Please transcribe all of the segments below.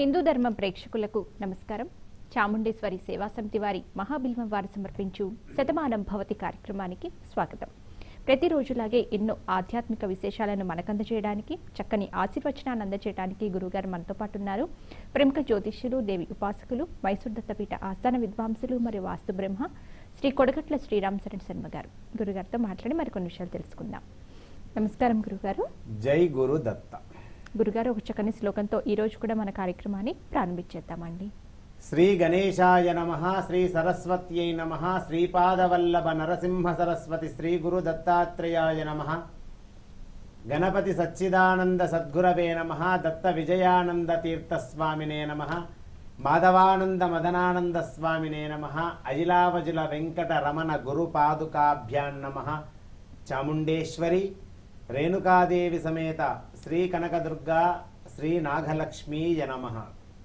హిందూ ధర్మం ప్రేక్షకులకు నమస్కారం చాముండేశ్వరి సేవా సమితి వారి మహాబిల్వం వారు సమర్పించు శతమానం భవతి కార్యక్రమానికి స్వాగతం ప్రతిరోజులాగే ఎన్నో ఆధ్యాత్మిక విశేషాలను మనకందజేయడానికి చక్కని ఆశీర్వచనాన్ని అందజేయడానికి గురుగారు మనతో పాటు ఉన్నారు ప్రముఖ జ్యోతిష్యులు దేవి ఉపాసకులు మైసూర్ దత్తపీఠ ఆస్థాన విద్వాంసులు మరియు వాస్తు బ్రహ్మ శ్రీ కొడగట్ల శ్రీరామ్ శరణ్ శర్మ గారు గురుగారితో మాట్లాడి మరికొన్ని విషయాలు తెలుసుకుందాం నమస్కారం గురుగారు జై గురు దత్త గురుగారు ఒక చక్కని శ్లోకంతో ఈ రోజు కూడా మన కార్యక్రమాన్ని ప్రారంభించేద్దామండి శ్రీ గణేశాయ నమ శ్రీ సరస్వత్యై నమ శ్రీపాదవల్లభ నరసింహ సరస్వతి శ్రీ గురు దత్తాత్రేయాయ నమ గణపతి సచ్చిదానంద సద్గురవే నమ దత్త విజయానంద తీర్థస్వామినే నమ మాధవానంద మదనానంద స్వామినే నమ అజిలావజుల వెంకట రమణ గురు పాదుకాభ్యాం నమ చాముండేశ్వరి రేణుకాదేవి సమేత శ్రీ కనకదుర్గా శ్రీ నాగలక్ష్మీయ నమః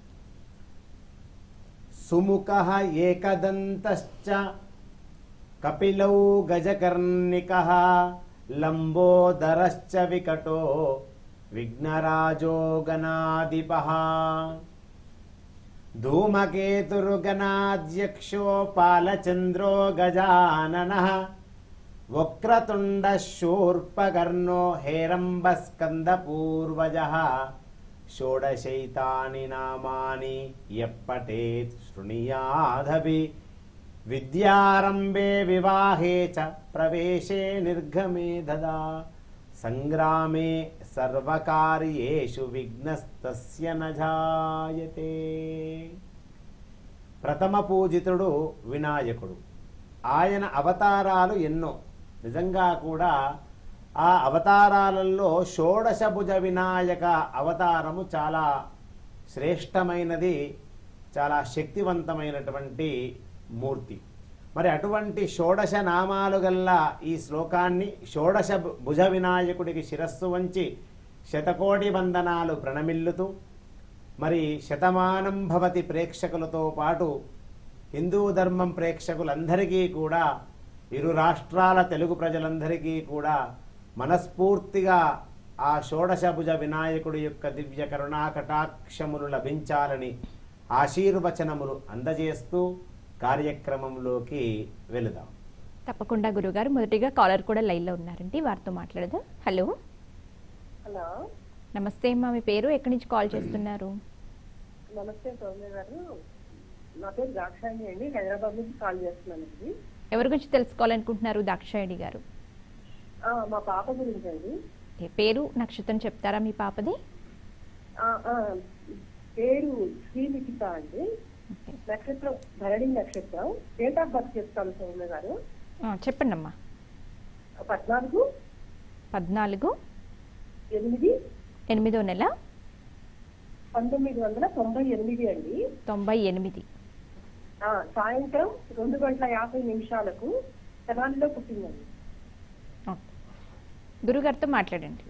సుముఖः ఏకదంతశ్చ కపిలౌ గజకర్ణికः లంబోదరశ్చ వికటో విఘ్నరాజో గణాధిపः ధూమకేతుర్గణాధ్యక్షో పాలచంద్రో గజాననः వక్రతుండः శూర్పకర్ణో హేరంబస్కందపూర్వజः షోడశైతాని నామాని ఎప్పటేత్ శృణుయాదభి విద్యారంభే వివాహే చ ప్రవేశే నిర్గమే దదా సంగ్రామే సర్వకార్యేషు విఘ్నస్తస్య నజాయతే ప్రథమ పూజితుడు వినాయకుడు ఆయన అవతారాలు ఎన్నో నిజంగా కూడా ఆ అవతారాలలో షోడశభుజ వినాయక అవతారము చాలా శ్రేష్టమైనది చాలా శక్తివంతమైనటువంటి మూర్తి మరి అటువంటి షోడశ నామాలు గల్ల ఈ శ్లోకాన్ని షోడశ భుజ వినాయకుడికి శిరస్సు వంచి శతకోటి వందనాలు ప్రణమిల్లుతూ మరి శతమానం భవతి ప్రేక్షకులతో పాటు హిందూ ధర్మం ప్రేక్షకులందరికీ కూడా ఇరు రాష్ట్రాల తెలుగు ప్రజలందరికీ కూడా మనస్ఫూర్తిగా ఆ షోడశభుజ వినాయకుడి యొక్క దివ్య కరుణా కటాక్షములు లభించాలని ఆశీర్వచనములు అందజేస్తూ కార్యక్రమంలోకి వెళుదాం తప్పకుండా గురుగారు మొదటిగా కాలర్ కూడా లైన్లో ఉన్నారండి వారితో మాట్లాడదాం హలో హలో నమస్తే అమ్మా మీ పేరు ఎక్కడి నుంచి కాల్ చేస్తున్నారు నమస్తే సౌమ్య గారు నా పేరు ద్రాక్షాణి అండి హైదరాబాద్ నుంచి కాల్ చేస్తున్నానండి ఎవరి గురించి తెలుసుకోవాలనుకుంటున్నారు దాక్షాయణి గారు ఆ, మా పాప గురించి అండి ఏ పేరు నక్షత్రం చెప్తారా మీ పాపది ఆ, ఆ, పేరు శ్రీలిఖిత అండి ఓకే. నక్షత్రం ధరణి నక్షత్రం డేట్ ఆఫ్ బర్త్ చెప్తాను సౌమ్య గారు ఆ, చెప్పండి అమ్మా పద్నాలుగు పద్నాలుగు ఎనిమిది ఎనిమిదో నెల పంతొమ్మిది వందల తొంభై ఎనిమిది అండి తొంభై ఎనిమిది ఆ, సాయంత్రం రెండు గంటల యాభై నిమిషాలకు తెనాలిలో పుట్టిందండి ఓకే. గురుగారితో మాట్లాడండి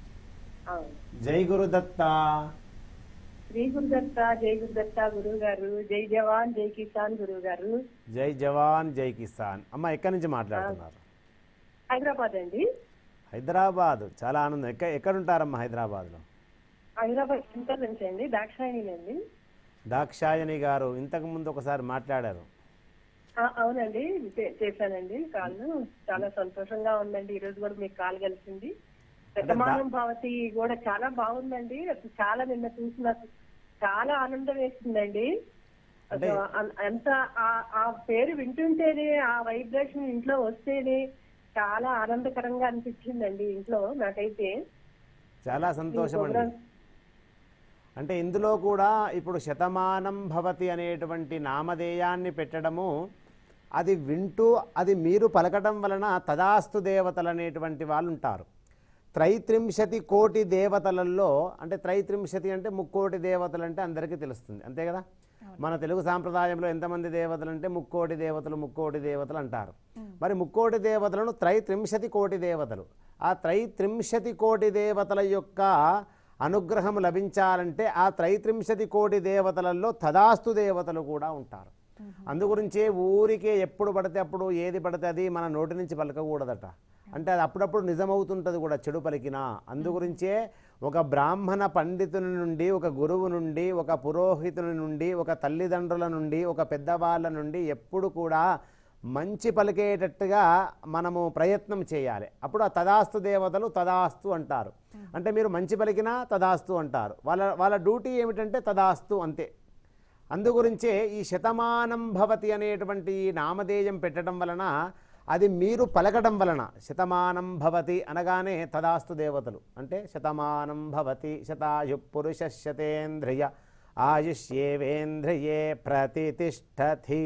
ఆ, జై గురుదత్త శ్రీ గురుదత్త జై గురుదత్త గురువు గారు జై జవాన్ జై కిసాన్ గురువు గారు జై జవాన్ జై కిసాన్ అమ్మ ఎక్కడి నుంచి మాట్లాడుతున్నారు హైదరాబాద్ అండి హైదరాబాద్ చాలా ఆనందం ఎక్క ఎక్కడుంటారమ్మా హైదరాబాద్లో హైదరాబాద్ సెంటర్ నుంచి అండి దాక్షాయణి అండి దాక్షాయణి గారు ఇంతకు ముందు ఒకసారి మాట్లాడారు ఆ, అవునండి చే- చేశానండి కాల్ చాలా సంతోషంగా ఉందండి ఈ రోజు కూడా మీకు కాల్ కలిసింది శతమానం భావతి కూడా చాలా బాగుందండి అసలు చాలా నిన్న చూసి నాకు చాలా ఆనందం వేసిందండి అసలు అంటే- అన్- ఎంత ఆ- ఆ పేరు వింటుంటేనే ఆ వైబ్రేషన్ ఇంట్లో వస్తేనే చాలా ఆనందకరంగా అనిపించిందండి ఇంట్లో నాకైతే చాలా సంతోషం అండి ప్రోగ్రామ్- అంటే ఇందులో కూడా ఇప్పుడు శతమానం భవతి అనేటువంటి నామధేయాన్ని పెట్టడము అది వింటూ అది మీరు పలకడం వలన తదాస్తు దేవతలు అనేటువంటి వాళ్ళు ఉంటారు త్రైత్రింశతి కోటి దేవతలలో అంటే త్రైత్రింశతి అంటే ముక్కోటి దేవతలు అంటే అందరికీ తెలుస్తుంది అంతే కదా మన తెలుగు సాంప్రదాయంలో ఎంతమంది దేవతలు అంటే ముక్కోటి దేవతలు ముక్కోటి దేవతలు అంటారు మరి ముక్కోటి దేవతలను త్రైత్రింశతి కోటి దేవతలు ఆ త్రైత్రింశతి కోటి దేవతల యొక్క అనుగ్రహం లభించాలంటే ఆ త్రైత్రింశతి కోటి దేవతలలో తదాస్తు దేవతలు కూడా ఉంటారు అందుగురించే ఊరికే ఎప్పుడు పడితే అప్పుడు ఏది పడితే అది మన నోటి నుంచి పలకకూడదట అంటే అది అప్పుడప్పుడు నిజమవుతుంటుంది కూడా చెడు పలికినా అందుగురించే ఒక బ్రాహ్మణ పండితుని నుండి ఒక గురువు నుండి ఒక పురోహితుని నుండి ఒక తల్లిదండ్రుల నుండి ఒక పెద్దవాళ్ళ నుండి ఎప్పుడు కూడా మంచి పలికేటట్టుగా మనము ప్రయత్నం చేయాలి అప్పుడు ఆ తదాస్తు దేవతలు తదాస్తు అంటారు అంటే మీరు మంచి పలికినా తదాస్తు అంటారు వాళ్ళ వాళ్ళ డ్యూటీ ఏమిటంటే తదాస్తు అంతే అందుగురించే ఈ శతమానం భవతి అనేటువంటి ఈ నామధేయం పెట్టడం వలన అది మీరు పలకడం వలన శతమానం భవతి అనగానే తదాస్తు దేవతలు అంటే శతమానం భవతి శతాయు పురుష శతేంద్రియ ఆయుష్యేవేంద్రియే ప్రతిష్టతి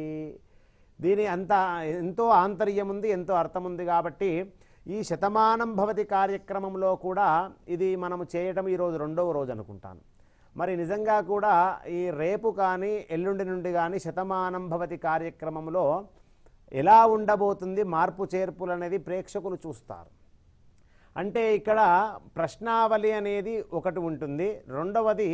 దీని అంత ఎంతో ఆంతర్యం ఉంది ఎంతో అర్థం ఉంది కాబట్టి ఈ శతమానం భవతి కార్యక్రమంలో కూడా ఇది మనము చేయడం ఈరోజు రెండవ రోజు అనుకుంటాను మరి నిజంగా కూడా ఈ రేపు కానీ ఎల్లుండి నుండి కానీ శతమానం భవతి కార్యక్రమంలో ఎలా ఉండబోతుంది మార్పు చేర్పులు అనేది ప్రేక్షకులు చూస్తారు అంటే ఇక్కడ ప్రశ్నావళి అనేది ఒకటి ఉంటుంది రెండవది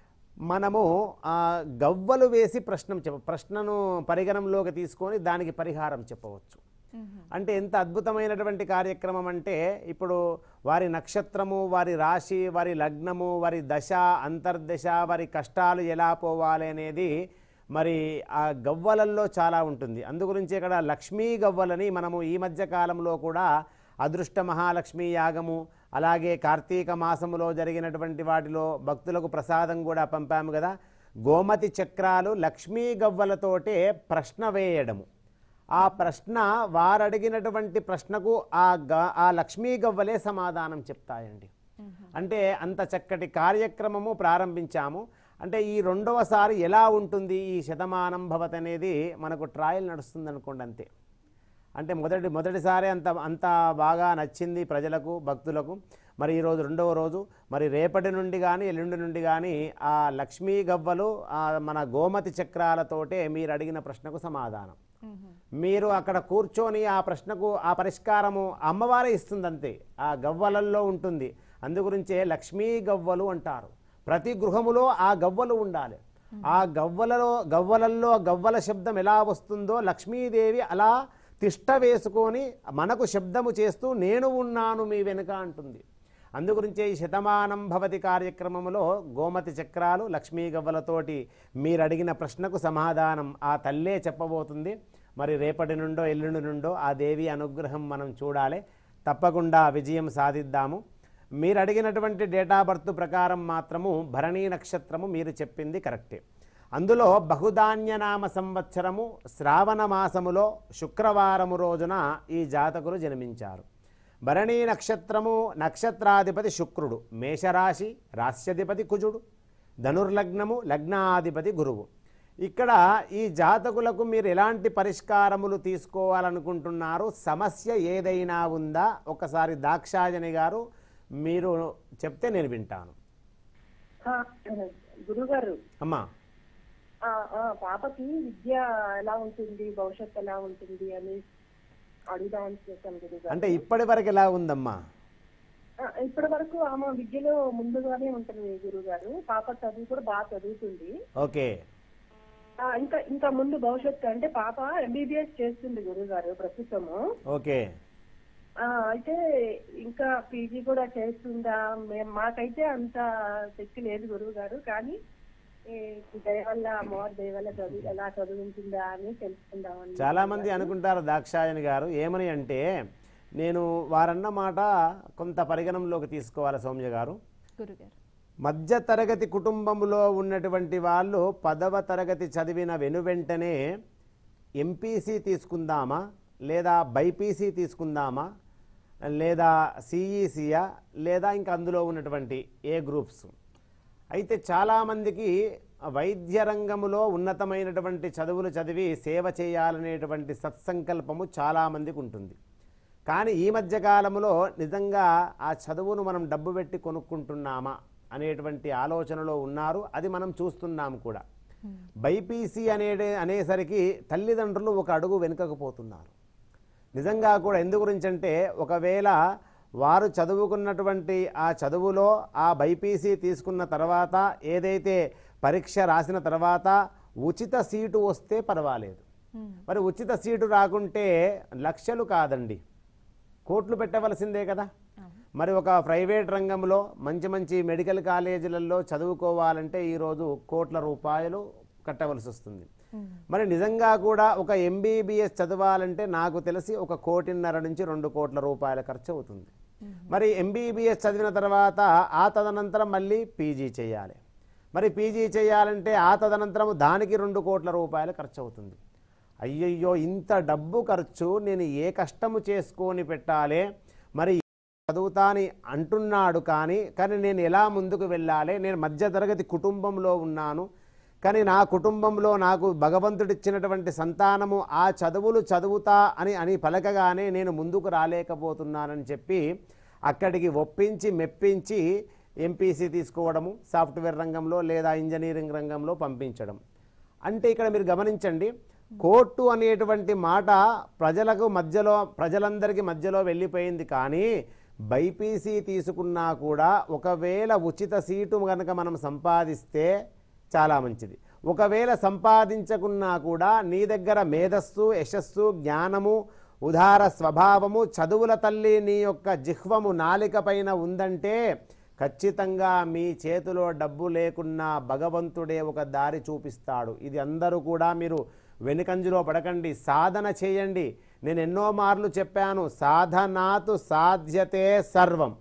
మనము ఆ, గవ్వలు వేసి ప్రశ్న చెప్ప ప్రశ్నను పరిగణంలోకి తీసుకొని దానికి పరిహారం చెప్పవచ్చు అంటే ఎంత అద్భుతమైనటువంటి కార్యక్రమం అంటే ఇప్పుడు వారి నక్షత్రము వారి రాశి వారి లగ్నము వారి దశ అంతర్దశ వారి కష్టాలు ఎలా పోవాలి అనేది మరి ఆ గవ్వలల్లో చాలా ఉంటుంది అందుగురించి ఇక్కడ లక్ష్మీ గవ్వలని మనము ఈ మధ్య కాలంలో కూడా అదృష్ట మహాలక్ష్మి యాగము అలాగే కార్తీక మాసములో జరిగినటువంటి వాటిలో భక్తులకు ప్రసాదం కూడా పంపాము కదా గోమతి చక్రాలు లక్ష్మీ గవ్వలతోటే ప్రశ్న వేయడము ఆ ప్రశ్న వారడిగినటువంటి ప్రశ్నకు ఆ గ ఆ లక్ష్మీ గవ్వలే సమాధానం చెప్తాయండి అంటే అంత చక్కటి కార్యక్రమము ప్రారంభించాము అంటే ఈ రెండవసారి ఎలా ఉంటుంది ఈ శతమానం భవత్ అనేది మనకు ట్రయల్ నడుస్తుంది అనుకోండి అంతే అంటే మొదటి మొదటిసారి అంత అంత బాగా నచ్చింది ప్రజలకు భక్తులకు మరి ఈరోజు రెండవ రోజు మరి రేపటి నుండి కానీ ఎల్లుండి నుండి కానీ ఆ లక్ష్మీ గవ్వలు ఆ మన గోమతి చక్రాలతోటే మీరు అడిగిన ప్రశ్నకు సమాధానం మీరు అక్కడ కూర్చొని ఆ ప్రశ్నకు ఆ పరిష్కారము అమ్మవారే ఇస్తుంది అంతే ఆ గవ్వలల్లో ఉంటుంది అందుగురించే లక్ష్మీ గవ్వలు అంటారు ప్రతి గృహములో ఆ గవ్వలు ఉండాలి ఆ గవ్వలలో గవ్వలల్లో గవ్వల శబ్దం ఎలా వస్తుందో లక్ష్మీదేవి అలా తిష్ట వేసుకొని మనకు శబ్దము చేస్తూ నేను ఉన్నాను మీ వెనుక అంటుంది అందుగురించే ఈ శతమానం భవతి కార్యక్రమంలో గోమతి చక్రాలు లక్ష్మీ గవ్వలతోటి మీరు అడిగిన ప్రశ్నకు సమాధానం ఆ తల్లే చెప్పబోతుంది మరి రేపటి నుండో ఎల్లుండి నుండో ఆ దేవి అనుగ్రహం మనం చూడాలి తప్పకుండా విజయం సాధిద్దాము మీరు అడిగినటువంటి డేట్ ఆఫ్ బర్త్ ప్రకారం మాత్రము భరణీ నక్షత్రము మీరు చెప్పింది కరెక్టే అందులో బహుధాన్యనామ సంవత్సరము శ్రావణ మాసములో శుక్రవారము రోజున ఈ జాతకులు జన్మించారు భరణీ నక్షత్రము నక్షత్రాధిపతి శుక్రుడు మేషరాశి రాశ్యాధిపతి కుజుడు ధనుర్లగ్నము లగ్నాధిపతి గురువు ఇక్కడ ఈ జాతకులకు మీరు ఎలాంటి పరిష్కారములు తీసుకోవాలనుకుంటున్నారు సమస్య ఏదైనా ఉందా ఒకసారి దాక్షాయని గారు మీరు చెప్తే నేను వింటాను ఆ, గురుగారు అమ్మా ఆ, ఆ, పాపకి విద్య ఎలా ఉంటుంది భవిష్యత్తు ఎలా ఉంటుంది అని అడుగుదామని చేశాను గురుగారు అంటే ఇప్పటి వరకు ఎలా ఉందమ్మా ఆ, ఇప్పటి వరకు ఆమె విద్యలో ముందుగానే ఉంటుంది గురుగారు పాప చదువు కూడా బాగా చదువుతుంది ఓకే ఆ, ఇంకా ఇంకా ముందు భవిష్యత్తు అంటే పాప ఎంబీబీఎస్ చేస్తుంది గురుగారు ప్రస్తుతము ఓకే ఆ, అయితే ఇంకా పీజీ కూడా చేస్తుందా మేము మాకైతే అంత శక్తి లేదు గురువు గారు కానీ ఈ దయ వల్ల అమ్మవారి దయ వల్ల చదువు ఎలా చదువుతుందా అని తెలుసుకుందామని చాలా మంది అనుకుంటారు దాక్షాయని గారు ఏమని అంటే నేను వారన్న మాట కొంత పరిగణంలోకి తీసుకోవాలి సౌమ్య గారు గురుగారు మధ్య తరగతి కుటుంబంలో ఉన్నటువంటి వాళ్ళు పదవ తరగతి చదివిన వెనువెంటనే ఎంపీసీ తీసుకుందామా లేదా బైపీసీ తీసుకుందామా లేదా సిఈసియా లేదా ఇంకా అందులో ఉన్నటువంటి ఏ గ్రూప్స్ అయితే చాలామందికి వైద్య రంగములో ఉన్నతమైనటువంటి చదువులు చదివి సేవ చేయాలనేటువంటి సత్సంకల్పము చాలామందికి ఉంటుంది కానీ ఈ మధ్య కాలంలో నిజంగా ఆ చదువును మనం డబ్బు పెట్టి కొనుక్కుంటున్నామా అనేటువంటి ఆలోచనలో ఉన్నారు అది మనం చూస్తున్నాం కూడా బైపీసీ అనే అనేసరికి తల్లిదండ్రులు ఒక అడుగు వెనుకకు పోతున్నారు నిజంగా కూడా ఎందు గురించి అంటే ఒకవేళ వారు చదువుకున్నటువంటి ఆ చదువులో ఆ బైపీసీ తీసుకున్న తర్వాత ఏదైతే పరీక్ష రాసిన తర్వాత ఉచిత సీటు వస్తే పర్వాలేదు మరి ఉచిత సీటు రాకుంటే లక్షలు కాదండి కోట్లు పెట్టవలసిందే కదా మరి ఒక ప్రైవేట్ రంగంలో మంచి మంచి మెడికల్ కాలేజీలలో చదువుకోవాలంటే ఈరోజు కోట్ల రూపాయలు కట్టవలసి వస్తుంది మరి నిజంగా కూడా ఒక ఎంబీబీఎస్ చదవాలంటే నాకు తెలిసి ఒక కోటిన్నర నుంచి రెండు కోట్ల రూపాయల ఖర్చు అవుతుంది మరి ఎంబీబీఎస్ చదివిన తర్వాత ఆ తదనంతరం మళ్ళీ పీజీ చేయాలి మరి పీజీ చేయాలంటే ఆ తదనంతరం దానికి రెండు కోట్ల రూపాయలు ఖర్చు అవుతుంది అయ్యయ్యో ఇంత డబ్బు ఖర్చు నేను ఏ కష్టము చేసుకొని పెట్టాలి మరి చదువుతాని అంటున్నాడు కానీ కానీ నేను ఎలా ముందుకు వెళ్ళాలి నేను మధ్యతరగతి కుటుంబంలో ఉన్నాను కానీ నా కుటుంబంలో నాకు భగవంతుడిచ్చినటువంటి సంతానము ఆ చదువులు చదువుతా అని అని పలకగానే నేను ముందుకు రాలేకపోతున్నానని చెప్పి అక్కడికి ఒప్పించి మెప్పించి ఎంపీసీ తీసుకోవడము సాఫ్ట్వేర్ రంగంలో లేదా ఇంజనీరింగ్ రంగంలో పంపించడం అంటే ఇక్కడ మీరు గమనించండి కోర్టు అనేటువంటి మాట ప్రజలకు మధ్యలో ప్రజలందరికీ మధ్యలో వెళ్ళిపోయింది కానీ బైపీసీ తీసుకున్నా కూడా ఒకవేళ ఉచిత సీటు కనుక మనం సంపాదిస్తే చాలా మంచిది ఒకవేళ సంపాదించకున్నా కూడా నీ దగ్గర మేధస్సు యశస్సు జ్ఞానము ఉదార స్వభావము చదువుల తల్లి నీ యొక్క జిహ్వము నాలిక పైన ఉందంటే ఖచ్చితంగా మీ చేతిలో డబ్బు లేకున్నా భగవంతుడే ఒక దారి చూపిస్తాడు ఇది అందరూ కూడా మీరు వెనుకంజలో పడకండి సాధన చేయండి నేను ఎన్నో మార్లు చెప్పాను సాధనాతు సాధ్యతే సర్వం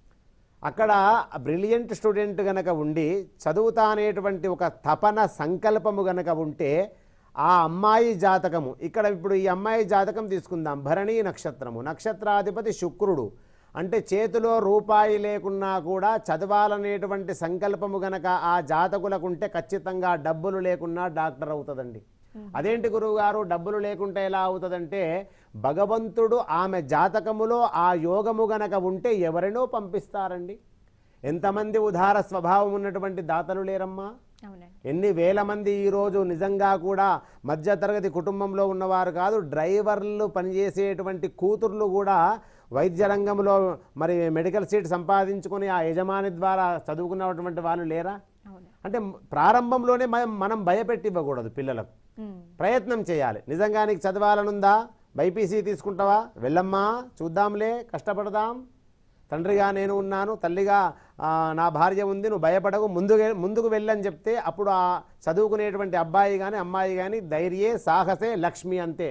అక్కడ బ్రిలియంట్ స్టూడెంట్ గనక ఉండి చదువుతా అనేటువంటి ఒక తపన సంకల్పము గనక ఉంటే ఆ అమ్మాయి జాతకము ఇక్కడ ఇప్పుడు ఈ అమ్మాయి జాతకం తీసుకుందాం భరణి నక్షత్రము నక్షత్రాధిపతి శుక్రుడు అంటే చేతిలో రూపాయి లేకున్నా కూడా చదవాలనేటువంటి సంకల్పము గనక ఆ జాతకులకు ఉంటే ఖచ్చితంగా డబ్బులు లేకున్నా డాక్టర్ అవుతుందండి అదేంటి గురువుగారు డబ్బులు లేకుంటే ఎలా అవుతుందంటే భగవంతుడు ఆమె జాతకములో ఆ యోగము గనక ఉంటే ఎవరినో పంపిస్తారండి ఎంతమంది ఉదార స్వభావం ఉన్నటువంటి దాతలు లేరమ్మా అవునండి ఎన్ని వేల మంది ఈరోజు నిజంగా కూడా మధ్యతరగతి కుటుంబంలో ఉన్నవారు కాదు డ్రైవర్లు పనిచేసేటువంటి కూతుర్లు కూడా వైద్య రంగంలో మరి మెడికల్ సీట్ సంపాదించుకొని ఆ యజమాని ద్వారా చదువుకున్నటువంటి వాళ్ళు లేరా అవును అంటే ప్రారంభంలోనే మనం మనం భయపెట్టి ఇవ్వకూడదు పిల్లలకు ఉమ్. ప్రయత్నం చేయాలి నిజంగా నీకు చదవాలనుందా బైపీసీ తీసుకుంటావా వెళ్ళమ్మా చూద్దాంలే కష్టపడదాం తండ్రిగా నేను ఉన్నాను తల్లిగా ఆ, నా భార్య ఉంది నువ్వు భయపడకు ముందుకు ముందుకు వెళ్ళని చెప్తే అప్పుడు ఆ చదువుకునేటువంటి అబ్బాయి కానీ అమ్మాయి కానీ ధైర్యే సాహసే లక్ష్మి అంతే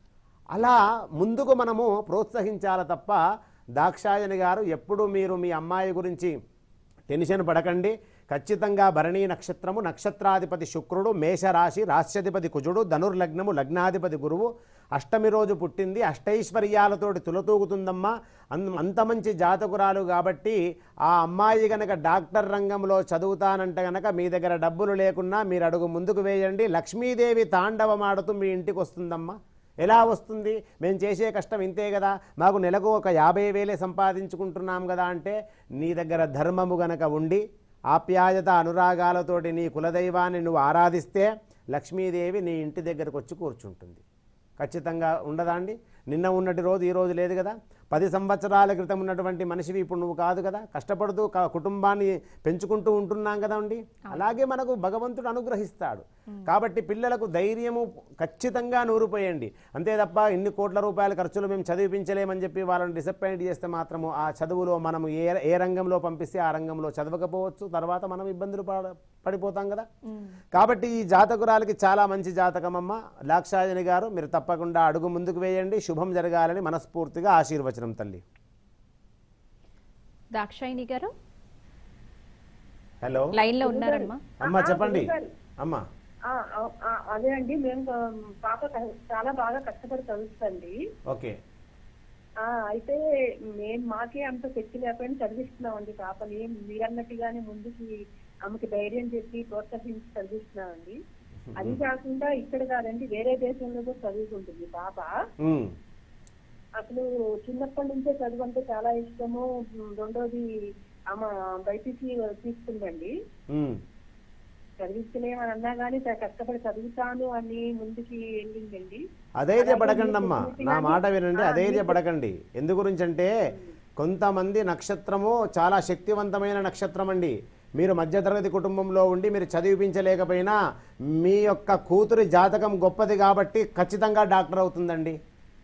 అలా ముందుకు మనము ప్రోత్సహించాలి తప్ప దాక్షాయని గారు ఎప్పుడు మీరు మీ అమ్మాయి గురించి టెన్షన్ పడకండి ఖచ్చితంగా భరణీ నక్షత్రము నక్షత్రాధిపతి శుక్రుడు మేషరాశి రాశ్యాధిపతి కుజుడు ధనుర్లగ్నము లగ్నాధిపతి గురువు అష్టమి రోజు పుట్టింది అష్టైశ్వర్యాలతోటి తులతూగుతుందమ్మా అన్- అంత మంచి జాతకురాలు కాబట్టి ఆ అమ్మాయి గనక డాక్టర్ రంగంలో చదువుతానంటే గనక మీ దగ్గర డబ్బులు లేకున్నా మీరు అడుగు ముందుకు వేయండి లక్ష్మీదేవి తాండవమాడుతూ మీ ఇంటికి వస్తుందమ్మా ఎలా వస్తుంది మేము చేసే కష్టం ఇంతే కదా మాకు నెలకు ఒక యాభై వేలే సంపాదించుకుంటున్నాం కదా అంటే నీ దగ్గర ధర్మము గనక ఉండి ఆప్యాయత అనురాగాలతోటి నీ కులదైవాన్ని నువ్వు ఆరాధిస్తే లక్ష్మీదేవి నీ ఇంటి దగ్గరకు వచ్చి కూర్చుంటుంది ఖచ్చితంగా ఉండదా అండి నిన్న ఉన్నటి రోజు ఈ రోజు లేదు కదా పది సంవత్సరాల క్రితం ఉన్నటువంటి మనిషివి ఇప్పుడు నువ్వు కాదు కదా కష్టపడుతూ క- కుటుంబాన్ని పెంచుకుంటూ ఉంటున్నాం కదా అండి అలాగే మనకు భగవంతుడు అనుగ్రహిస్తాడు కాబట్టి పిల్లలకు ధైర్యము ఖచ్చితంగా నూరిపోయండి అంతే తప్ప ఇన్ని కోట్ల రూపాయల ఖర్చులు మేము చదివించలేమని చెప్పి వాళ్ళని డిసప్పాయింట్ చేస్తే మాత్రము ఆ చదువులో మనం ఏ ఏ రంగంలో పంపిస్తే ఆ రంగంలో చదవకపోవచ్చు తర్వాత మనం ఇబ్బందులు పడ పడిపోతాం కదా కాబట్టి ఈ జాతకురాలకి చాలా మంచి జాతకం అమ్మ లాక్షాయని గారు మీరు తప్పకుండా అడుగు ముందుకు వేయండి శుభం జరగాలని మనస్ఫూర్తిగా ఆశీర్వచనం తల్లి దాక్షాయిని గారు హలో లైన్ లో ఉన్నారమ్మా అమ్మ చెప్పండి అమ్మ ఆ, ఆ, ఆ, అదే అండి మేము ఆ, పాప క- చాలా బాగా కష్టపడి చదువుతుంది ఓకే ఆ, అయితే మేము మాకే అంత శక్తి లేకపోయినా చదివిస్తున్నామండి పాపని మీరన్నట్టుగానే ముందుకి ఆమెకి ధైర్యం చెప్పి ప్రోత్సహించి చదివిస్తున్నామండి అది కాకుండా ఇక్కడ కాదండి వేరే దేశంలో కూడా చదువుకుంటుంది పాప ఉమ్, అసలు చిన్నప్పటి నుంచే చదువు అంటే చాలా ఇష్టము ఉమ్, రెండోది ఆమె బైపీసీ తీసుకుందండి ఉమ్. చదివించలేమని అన్నా కానీ త- కష్టపడి చదువుతాను అని ముందుకి వెళ్ళిందండి అధైర్యపడకండి అమ్మా నా మాట వినండి అధైర్యపడకండి ఎందు గురించి అంటే కొంతమంది నక్షత్రము చాలా శక్తివంతమైన నక్షత్రం అండి మీరు మధ్యతరగతి కుటుంబంలో ఉండి మీరు చదివించలేకపోయినా మీ యొక్క కూతురి జాతకం గొప్పది కాబట్టి ఖచ్చితంగా డాక్టర్ అవుతుందండి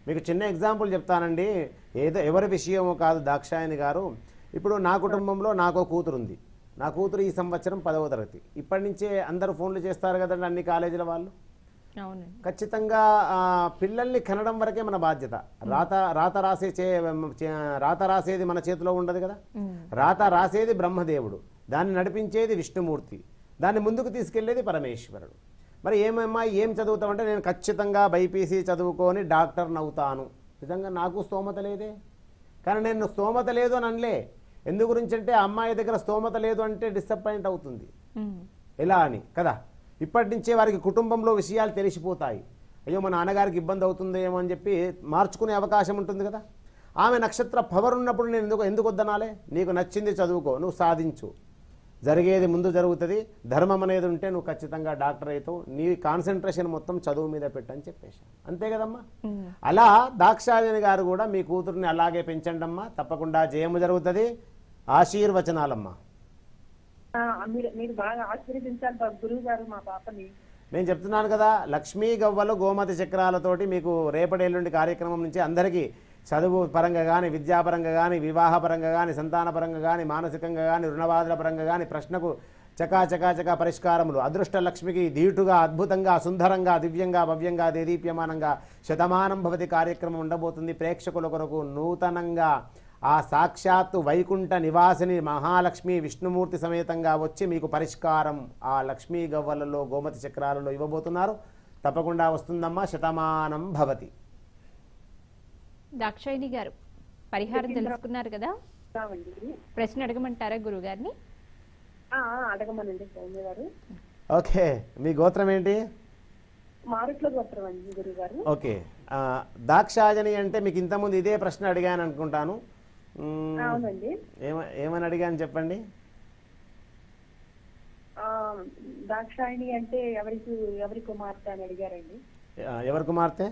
మీకు చిన్న ఎగ్జాంపుల్ చెప్తానండి ఏదో ఎవరి విషయమో కాదు దాక్షాయని గారు ఇప్పుడు నా కుటుంబంలో నాకో కూతురు ఉంది నా కూతురు ఈ సంవత్సరం పదవ తరగతి ఇప్పటి నుంచే అందరూ ఫోన్లు చేస్తారు కదండి అన్ని కాలేజీల వాళ్ళు అవునండి ఖచ్చితంగా ఆ, పిల్లల్ని కనడం వరకే మన బాధ్యత రాత రాత రాసే చే చే- రాత రాసేది మన చేతిలో ఉండదు కదా ఉమ్. రాత రాసేది బ్రహ్మదేవుడు దాన్ని నడిపించేది విష్ణుమూర్తి దాన్ని ముందుకు తీసుకెళ్లేది పరమేశ్వరుడు మరి ఏమమ్మా ఏం చదువుతామంటే నేను ఖచ్చితంగా బైపీసీ చదువుకొని డాక్టర్ని అవుతాను నిజంగా నాకు స్తోమత లేదే కానీ నేను స్తోమత లేదు అని అనలే ఎందు గురించి అంటే అమ్మాయి దగ్గర స్తోమత లేదు అంటే డిసప్పాయింట్ అవుతుంది ఉమ్. ఎలా అని కదా ఇప్పటి నుంచే వారికి కుటుంబంలో విషయాలు తెలిసిపోతాయి అయ్యో మా నాన్నగారికి ఇబ్బంది అవుతుందేమో అని చెప్పి మార్చుకునే అవకాశం ఉంటుంది కదా ఆమె నక్షత్ర పవర్ ఉన్నప్పుడు నేను ఎందుకు ఎందుకు వద్దనాలే నీకు నచ్చింది చదువుకో నువ్వు సాధించు జరిగేది ముందు జరుగుతుంది ధర్మం అనేది ఉంటే నువ్వు ఖచ్చితంగా డాక్టర్ అవుతావు నీ కాన్సన్ట్రేషన్ మొత్తం చదువు మీద పెట్టని చెప్పేశాను అంతే కదమ్మా ఉమ్. అలా దాక్షాయని గారు కూడా మీ కూతుర్ని అలాగే పెంచండి అమ్మా తప్పకుండా జయము జరుగుతుంది ఆశీర్వచనాలమ్మా ఆ, మీరు మీరు బాగా ఆశీర్వదించాలి బా- గురువు గారు మా పాపని నేను చెప్తున్నాను కదా లక్ష్మీ గవ్వలు గోమతి చక్రాలతోటి మీకు రేపటి ఎల్లుండి కార్యక్రమం నుంచి అందరికీ చదువు పరంగా కానీ విద్యాపరంగా కానీ వివాహ పరంగా కానీ సంతాన పరంగా కానీ మానసికంగా కానీ రుణబాధల పరంగా కానీ ప్రశ్నకు చకా చకా చకా పరిష్కారములు అదృష్ట లక్ష్మికి ధీటుగా అద్భుతంగా సుందరంగా దివ్యంగా భవ్యంగా దేదీప్యమానంగా శతమానం భవతి కార్యక్రమం ఉండబోతుంది ప్రేక్షకుల కొరకు నూతనంగా ఆ సాక్షాత్తు వైకుంఠ నివాసిని మహాలక్ష్మి విష్ణుమూర్తి సమేతంగా వచ్చి మీకు పరిష్కారం ఆ లక్ష్మీ గవ్వలలో గోమతి చక్రాలలో ఇవ్వబోతున్నారు తప్పకుండా వస్తుందమ్మా శతమానం భవతి దాక్షాయిని గారు పరిహారం తెలుసుకున్నారు కదా రావండి ప్రశ్న అడగమంటారా గురుగారిని ఆ, ఆ, అడగమనండి సౌమ్య గారు ఓకే మీ గోత్రం ఏంటి మారుట్ల గోత్రం అండి గురువు గారు ఓకే ఆ, దాక్షాయని అంటే మీకు ఇంతకుముందు ఇదే ప్రశ్న అడిగాను అనుకుంటాను మ్మ్, అవునండి ఏమ ఏమని అడిగాను చెప్పండి ఆ, దాక్షాయిణి అంటే ఎవరికి ఎవరి కుమార్తె అని అడిగారండి ఆ, ఎవరి కుమార్తె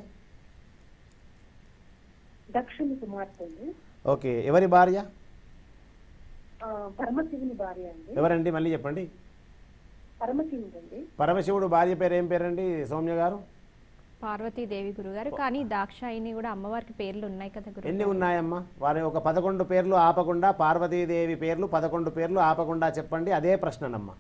దక్షిణ కుమార్తె అండి ఓకే ఎవరి భార్య ఆ, పరమశివుని భార్య అండి ఎవరండి మళ్ళీ చెప్పండి పరమశివుడు అండి పరమశివుడు భార్య పేరు ఏం పేరండి సౌమ్య గారు పార్వతీదేవి గురుగారు కానీ దాక్షాయిని కూడా అమ్మవారికి పేర్లు ఉన్నాయి కదా గురు ఎన్ని ఉన్నాయమ్మా వారి ఒక పదకొండు పేర్లు ఆపకుండా పార్వతీదేవి పేర్లు పదకొండు పేర్లు ఆపకుండా చెప్పండి అదే ప్రశ్ననమ్మా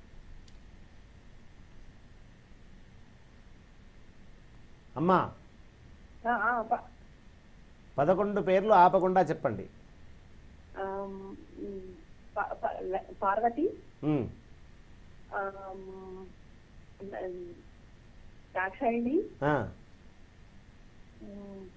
అమ్మా ఆ, ఆ, ప- పదకొండు పేర్లు ఆపకుండా చెప్పండి ఆ, మ్, ప- ప- ల- పార్వతి ఉమ్, ఆ, మ్, దాక్షాయిణి ఆ, మ్,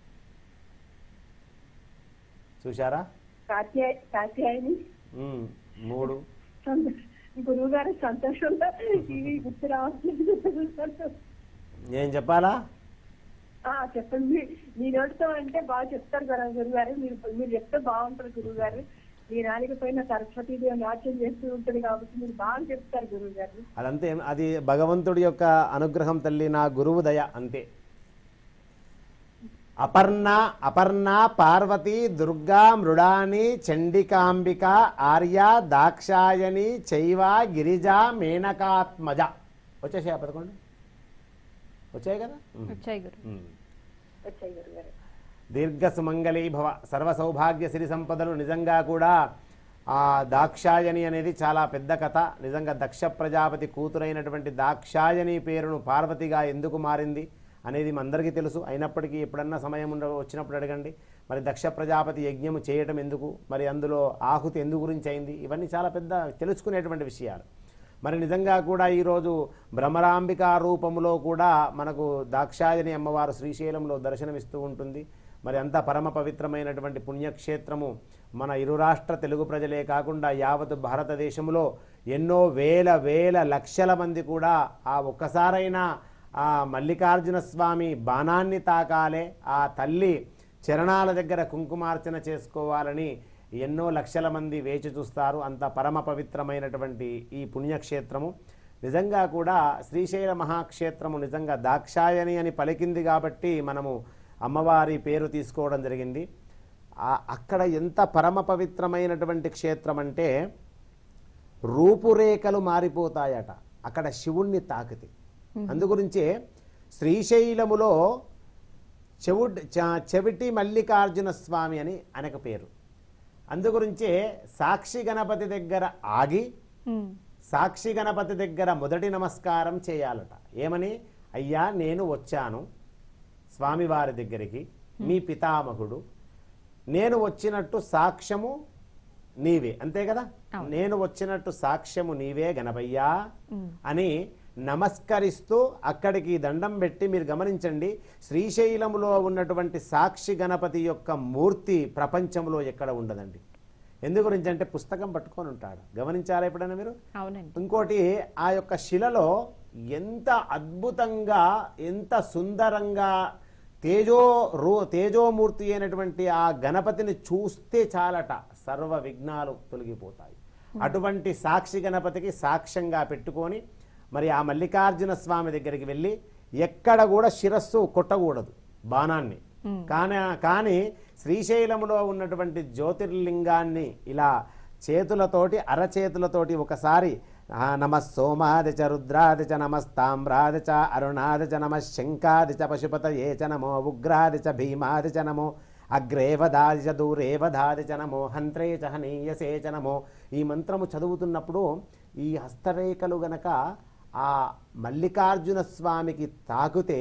చూశారా కాత్యాయ కాత్యాయని ఉమ్, మూడు గురువు గారు సంతోషంలో ఇవి గుర్తు రావట్లేదు నేను చెప్పాలా ఆ, చెప్పండి మీ నోటితో అంటే బాగా చెప్తారు కదా గురువు గారు మీరు మీరు చెప్తే బాగుంటారు గురువు గారు మీ నాలుగు పైన సరస్వతీదేవి నాట్యం చేస్తూ ఉంటుంది కాబట్టి మీరు బాగా చెప్తారు గురువు గారు అదంతే అది భగవంతుడి యొక్క అనుగ్రహం తల్లి నా గురువు దయ అంతే అపర్ణ అపర్ణ పార్వతి దుర్గా మృడాని చండికాంబిక ఆర్య దాక్షాయని చైవ గిరిజ మేనకాత్మజ వచ్చేసాయి పదకొండు వచ్చాయి కదా ఉమ్. వచ్చాయి గురు ఉమ్. వచ్చాయి గురువు గారు దీర్ఘ సుమంగళీ భవ సర్వ సౌభాగ్య సిరి సంపదలు నిజంగా కూడా ఆ దాక్షాయని అనేది చాలా పెద్ద కథ నిజంగా దక్ష ప్రజాపతి కూతురైనటువంటి దాక్షాయని పేరును పార్వతిగా ఎందుకు మారింది అనేది మన అందరికీ తెలుసు అయినప్పటికీ ఎప్పుడన్నా సమయం ఉండ వచ్చినప్పుడు అడగండి మరి దక్ష ప్రజాపతి యజ్ఞము చేయటం ఎందుకు మరి అందులో ఆహుతి ఎందు గురించి అయింది ఇవన్నీ చాలా పెద్ద తెలుసుకునేటువంటి విషయాలు మరి నిజంగా కూడా ఈరోజు భ్రమరాంబిక రూపంలో కూడా మనకు దాక్షాయని అమ్మవారు శ్రీశైలంలో దర్శనమిస్తూ ఉంటుంది మరి అంత పరమ పవిత్రమైనటువంటి పుణ్యక్షేత్రము మన ఇరు రాష్ట్ర తెలుగు ప్రజలే కాకుండా యావత్ భారతదేశంలో ఎన్నో వేల వేల లక్షల మంది కూడా ఆ ఒక్కసారైనా ఆ మల్లికార్జున స్వామి బాణాన్ని తాకాలే ఆ తల్లి చరణాల దగ్గర కుంకుమార్చన చేసుకోవాలని ఎన్నో లక్షల మంది వేచి చూస్తారు అంత పరమ పవిత్రమైనటువంటి ఈ పుణ్యక్షేత్రము నిజంగా కూడా శ్రీశైల మహాక్షేత్రము నిజంగా దాక్షాయని అని పలికింది కాబట్టి మనము అమ్మవారి పేరు తీసుకోవడం జరిగింది ఆ- అక్కడ ఎంత పరమ పవిత్రమైనటువంటి క్షేత్రం అంటే రూపురేఖలు మారిపోతాయట అక్కడ శివుణ్ణి తాకితే అందుగురించే శ్రీశైలములో చెవుడ్ చ- చెవిటి మల్లికార్జున స్వామి అని ఆయనకు పేరు అందుగురించే సాక్షి గణపతి దగ్గర ఆగి ఉమ్, సాక్షి గణపతి దగ్గర మొదటి నమస్కారం చేయాలట ఏమని అయ్యా నేను వచ్చాను స్వామివారి దగ్గరికి మీ పితామహుడు నేను వచ్చినట్టు సాక్ష్యము నీవే అంతే కదా అవును. నేను వచ్చినట్టు సాక్ష్యము నీవే గణపయ్యా ఉమ్, అని నమస్కరిస్తూ అక్కడికి దండం పెట్టి మీరు గమనించండి శ్రీశైలంలో ఉన్నటువంటి సాక్షి గణపతి యొక్క మూర్తి ప్రపంచంలో ఎక్కడ ఉండదండి ఎందు గురించి అంటే పుస్తకం పట్టుకొని ఉంటాడు గమనించారా ఎప్పుడైనా మీరు అవునండి ఇంకోటి ఆ యొక్క శిలలో ఎంత అద్భుతంగా ఎంత సుందరంగా తేజో రూ తేజోమూర్తి అయినటువంటి ఆ గణపతిని చూస్తే చాలట సర్వ విఘ్నాలు తొలగిపోతాయి అటువంటి సాక్షి గణపతికి సాక్ష్యంగా పెట్టుకొని మరి ఆ మల్లికార్జున స్వామి దగ్గరికి వెళ్ళి ఎక్కడ కూడా శిరస్సు కొట్టకూడదు బాణాన్ని కానీ కానీ శ్రీశైలంలో ఉన్నటువంటి జ్యోతిర్లింగాన్ని ఇలా చేతులతోటి అరచేతులతోటి ఒకసారి ఆ, నమ సోమాది చ రుద్రాది చ నమస్తామ్రాది చ అరుణాది చ నమ శంకాది చ పశుపతయే చ నమో ఉగ్రాది చ భీమాది చ నమో అగ్రేవదాది చ దూరేవదాది చ నమో హంత్రే చ హనీయసే చ నమో ఈ మంత్రము చదువుతున్నప్పుడు ఈ హస్తరేఖలు గనక ఆ మల్లికార్జున స్వామికి తాకితే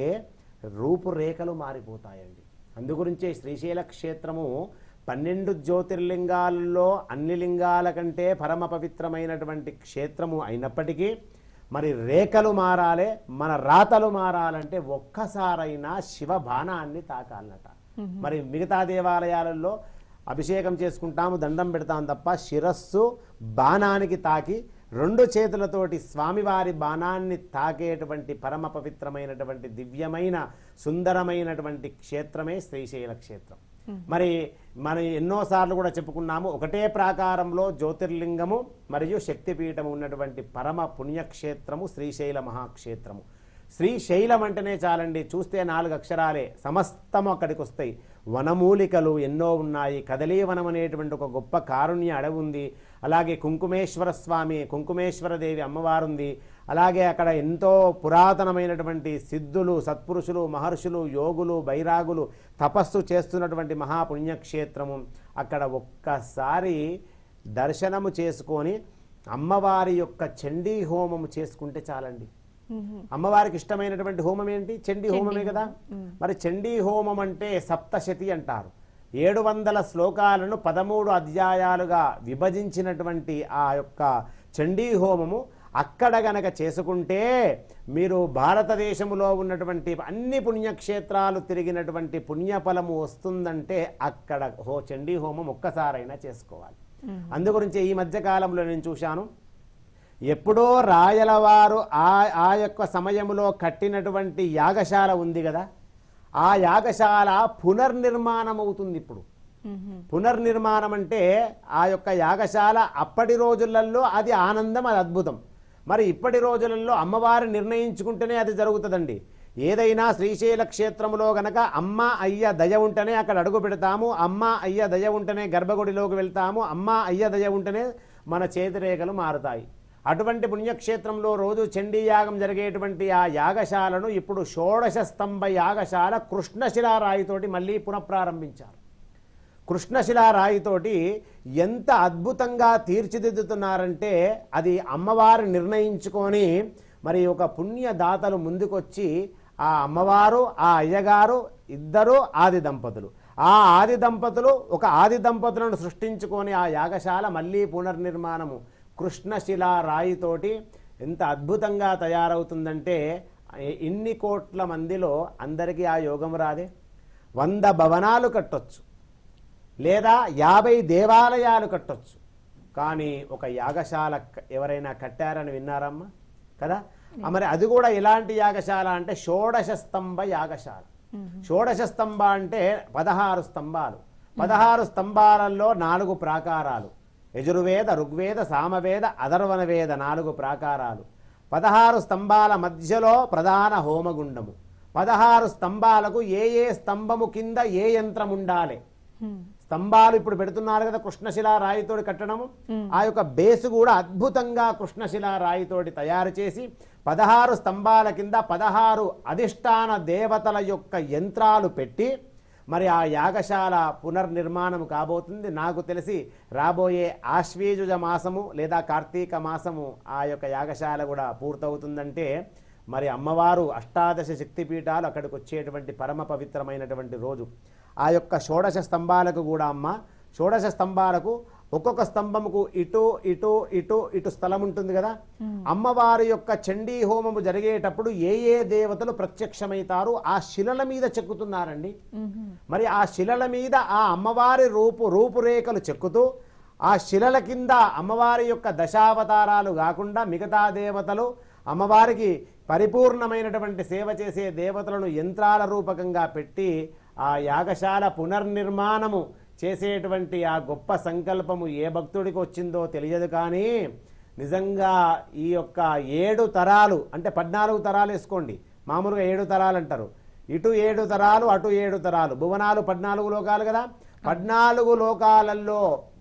రూపురేఖలు మారిపోతాయండి అందుగురించే శ్రీశైల క్షేత్రము పన్నెండు జ్యోతిర్లింగాలలో అన్ని లింగాల కంటే పరమ పవిత్రమైనటువంటి క్షేత్రము అయినప్పటికీ మరి రేఖలు మారాలే మన రాతలు మారాలంటే ఒక్కసారైనా శివ బాణాన్ని తాకాలన్నట మరి మిగతా దేవాలయాలలో అభిషేకం చేసుకుంటాము దండం పెడతాం తప్ప శిరస్సు బాణానికి తాకి రెండు చేతులతోటి స్వామివారి బాణాన్ని తాకేటువంటి పరమ పవిత్రమైనటువంటి దివ్యమైన సుందరమైనటువంటి క్షేత్రమే శ్రీశైల క్షేత్రం మరి మనం ఎన్నోసార్లు కూడా చెప్పుకున్నాము ఒకటే ప్రాకారంలో జ్యోతిర్లింగము మరియు శక్తిపీఠము ఉన్నటువంటి పరమ పుణ్యక్షేత్రము శ్రీశైల మహాక్షేత్రము శ్రీశైలం అంటేనే చాలండి చూస్తే నాలుగు అక్షరాలే సమస్తము అక్కడికి వస్తాయి వనమూలికలు ఎన్నో ఉన్నాయి కదలీవనం అనేటువంటి ఒక గొప్ప కారుణ్య అడవి ఉంది అలాగే కుంకుమేశ్వర స్వామి కుంకుమేశ్వర దేవి అమ్మవారు ఉంది అలాగే అక్కడ ఎంతో పురాతనమైనటువంటి సిద్ధులు సత్పురుషులు మహర్షులు యోగులు బైరాగులు తపస్సు చేస్తున్నటువంటి మహాపుణ్యక్షేత్రము అక్కడ ఒక్కసారి దర్శనము చేసుకొని అమ్మవారి యొక్క చండీ హోమము చేసుకుంటే చాలండి ఉమ్, అమ్మవారికి ఇష్టమైనటువంటి హోమం ఏంటి చండీ హోమమే కదా మరి చండీ హోమం అంటే సప్తశతి అంటారు ఏడు వందల శ్లోకాలను పదమూడు అధ్యాయాలుగా విభజించినటువంటి ఆ యొక్క చండీ హోమము అక్కడ గనక చేసుకుంటే మీరు భారతదేశంలో ఉన్నటువంటి అన్ని పుణ్యక్షేత్రాలు తిరిగినటువంటి పుణ్యఫలము వస్తుందంటే అక్కడ హో చండీ హోమం ఒక్కసారైనా చేసుకోవాలి అందుగురించి ఈ మధ్య కాలంలో నేను చూశాను ఎప్పుడో రాయలవారు ఆ ఆ యొక్క సమయంలో కట్టినటువంటి యాగశాల ఉంది కదా ఆ యాగశాల పునర్నిర్మాణం అవుతుంది ఇప్పుడు ఉమ్, పునర్నిర్మాణం అంటే ఆ యొక్క యాగశాల అప్పటి రోజులలో అది ఆనందం అది అద్భుతం మరి ఇప్పటి రోజులలో అమ్మవారు నిర్ణయించుకుంటేనే అది జరుగుతుందండి ఏదైనా శ్రీశైల క్షేత్రంలో గనక అమ్మ అయ్య దయ ఉంటేనే అక్కడ అడుగు పెడతాము అమ్మ అయ్య దయ ఉంటేనే గర్భగుడిలోకి వెళ్తాము అమ్మ అయ్య దయ ఉంటేనే మన చేతిరేఖలు మారుతాయి అటువంటి పుణ్యక్షేత్రంలో రోజు చండీ యాగం జరిగేటువంటి ఆ యాగశాలను ఇప్పుడు షోడశ స్తంభ యాగశాల కృష్ణశిలా రాయితోటి మళ్ళీ పునఃప్రారంభించారు కృష్ణశిలా రాయితోటి ఎంత అద్భుతంగా తీర్చిదిద్దుతున్నారంటే అది అమ్మవారు నిర్ణయించుకొని మరి ఒక పుణ్యదాతలు ముందుకొచ్చి ఆ అమ్మవారు ఆ అయ్యగారు ఇద్దరు ఆది దంపతులు ఆ ఆది దంపతులు ఒక ఆది దంపతులను సృష్టించుకొని ఆ యాగశాల మళ్ళీ పునర్నిర్మాణము కృష్ణశిలా రాయితోటి ఎంత అద్భుతంగా తయారవుతుందంటే ఎ- ఇన్ని కోట్ల మందిలో అందరికీ ఆ యోగం రాదే వంద భవనాలు కట్టొచ్చు లేదా యాభై దేవాలయాలు కట్టొచ్చు కానీ ఒక యాగశాల క- ఎవరైనా కట్టారని విన్నారమ్మా కదా ఆ మరి అది కూడా ఎలాంటి యాగశాల అంటే షోడశ స్తంభ యాగశాల షోడశ స్తంభ అంటే పదహారు స్తంభాలు పదహారు స్తంభాలలో నాలుగు ప్రాకారాలు యజుర్వేద ఋగ్వేద సామవేద అధర్వణ వేద నాలుగు ప్రాకారాలు పదహారు స్తంభాల మధ్యలో ప్రధాన హోమగుండము పదహారు స్తంభాలకు ఏ ఏ స్తంభము కింద ఏ యంత్రం ఉండాలి ఉమ్, స్తంభాలు ఇప్పుడు పెడుతున్నారు కదా కృష్ణశిలా రాయితోటి కట్టడము ఆ యొక్క బేసు కూడా అద్భుతంగా కృష్ణశిలా రాయితోటి తయారు చేసి పదహారు స్తంభాల కింద పదహారు అధిష్టాన దేవతల యొక్క యంత్రాలు పెట్టి మరి ఆ యాగశాల పునర్నిర్మాణం కాబోతుంది నాకు తెలిసి రాబోయే ఆశ్వీజుజ మాసము లేదా కార్తీక మాసము ఆ యొక్క యాగశాల కూడా పూర్తవుతుందంటే మరి అమ్మవారు అష్టాదశ శక్తిపీఠాలు అక్కడికి వచ్చేటువంటి పరమ పవిత్రమైనటువంటి రోజు ఆ యొక్క షోడశ స్తంభాలకు కూడా అమ్మ షోడశ స్తంభాలకు ఒక్కొక్క స్తంభముకు ఇటు ఇటు ఇటు ఇటు స్థలం ఉంటుంది కదా అమ్మవారి యొక్క చండీ హోమము జరిగేటప్పుడు ఏ ఏ దేవతలు ప్రత్యక్షమవుతారు ఆ శిలల మీద చెక్కుతున్నారండి మరి ఆ శిలల మీద ఆ అమ్మవారి రూపు రూపురేఖలు చెక్కుతూ ఆ శిలల కింద అమ్మవారి యొక్క దశావతారాలు కాకుండా మిగతా దేవతలు అమ్మవారికి పరిపూర్ణమైనటువంటి సేవ చేసే దేవతలను యంత్రాల రూపకంగా పెట్టి ఆ యాగశాల పునర్నిర్మాణము చేసేటువంటి ఆ గొప్ప సంకల్పము ఏ భక్తుడికి వచ్చిందో తెలియదు కానీ నిజంగా ఈ యొక్క ఏడు తరాలు అంటే పద్నాలుగు తరాలు వేసుకోండి మామూలుగా ఏడు తరాలు అంటారు ఇటు ఏడు తరాలు అటు ఏడు తరాలు భువనాలు పద్నాలుగు లోకాలు కదా పద్నాలుగు లోకాలలో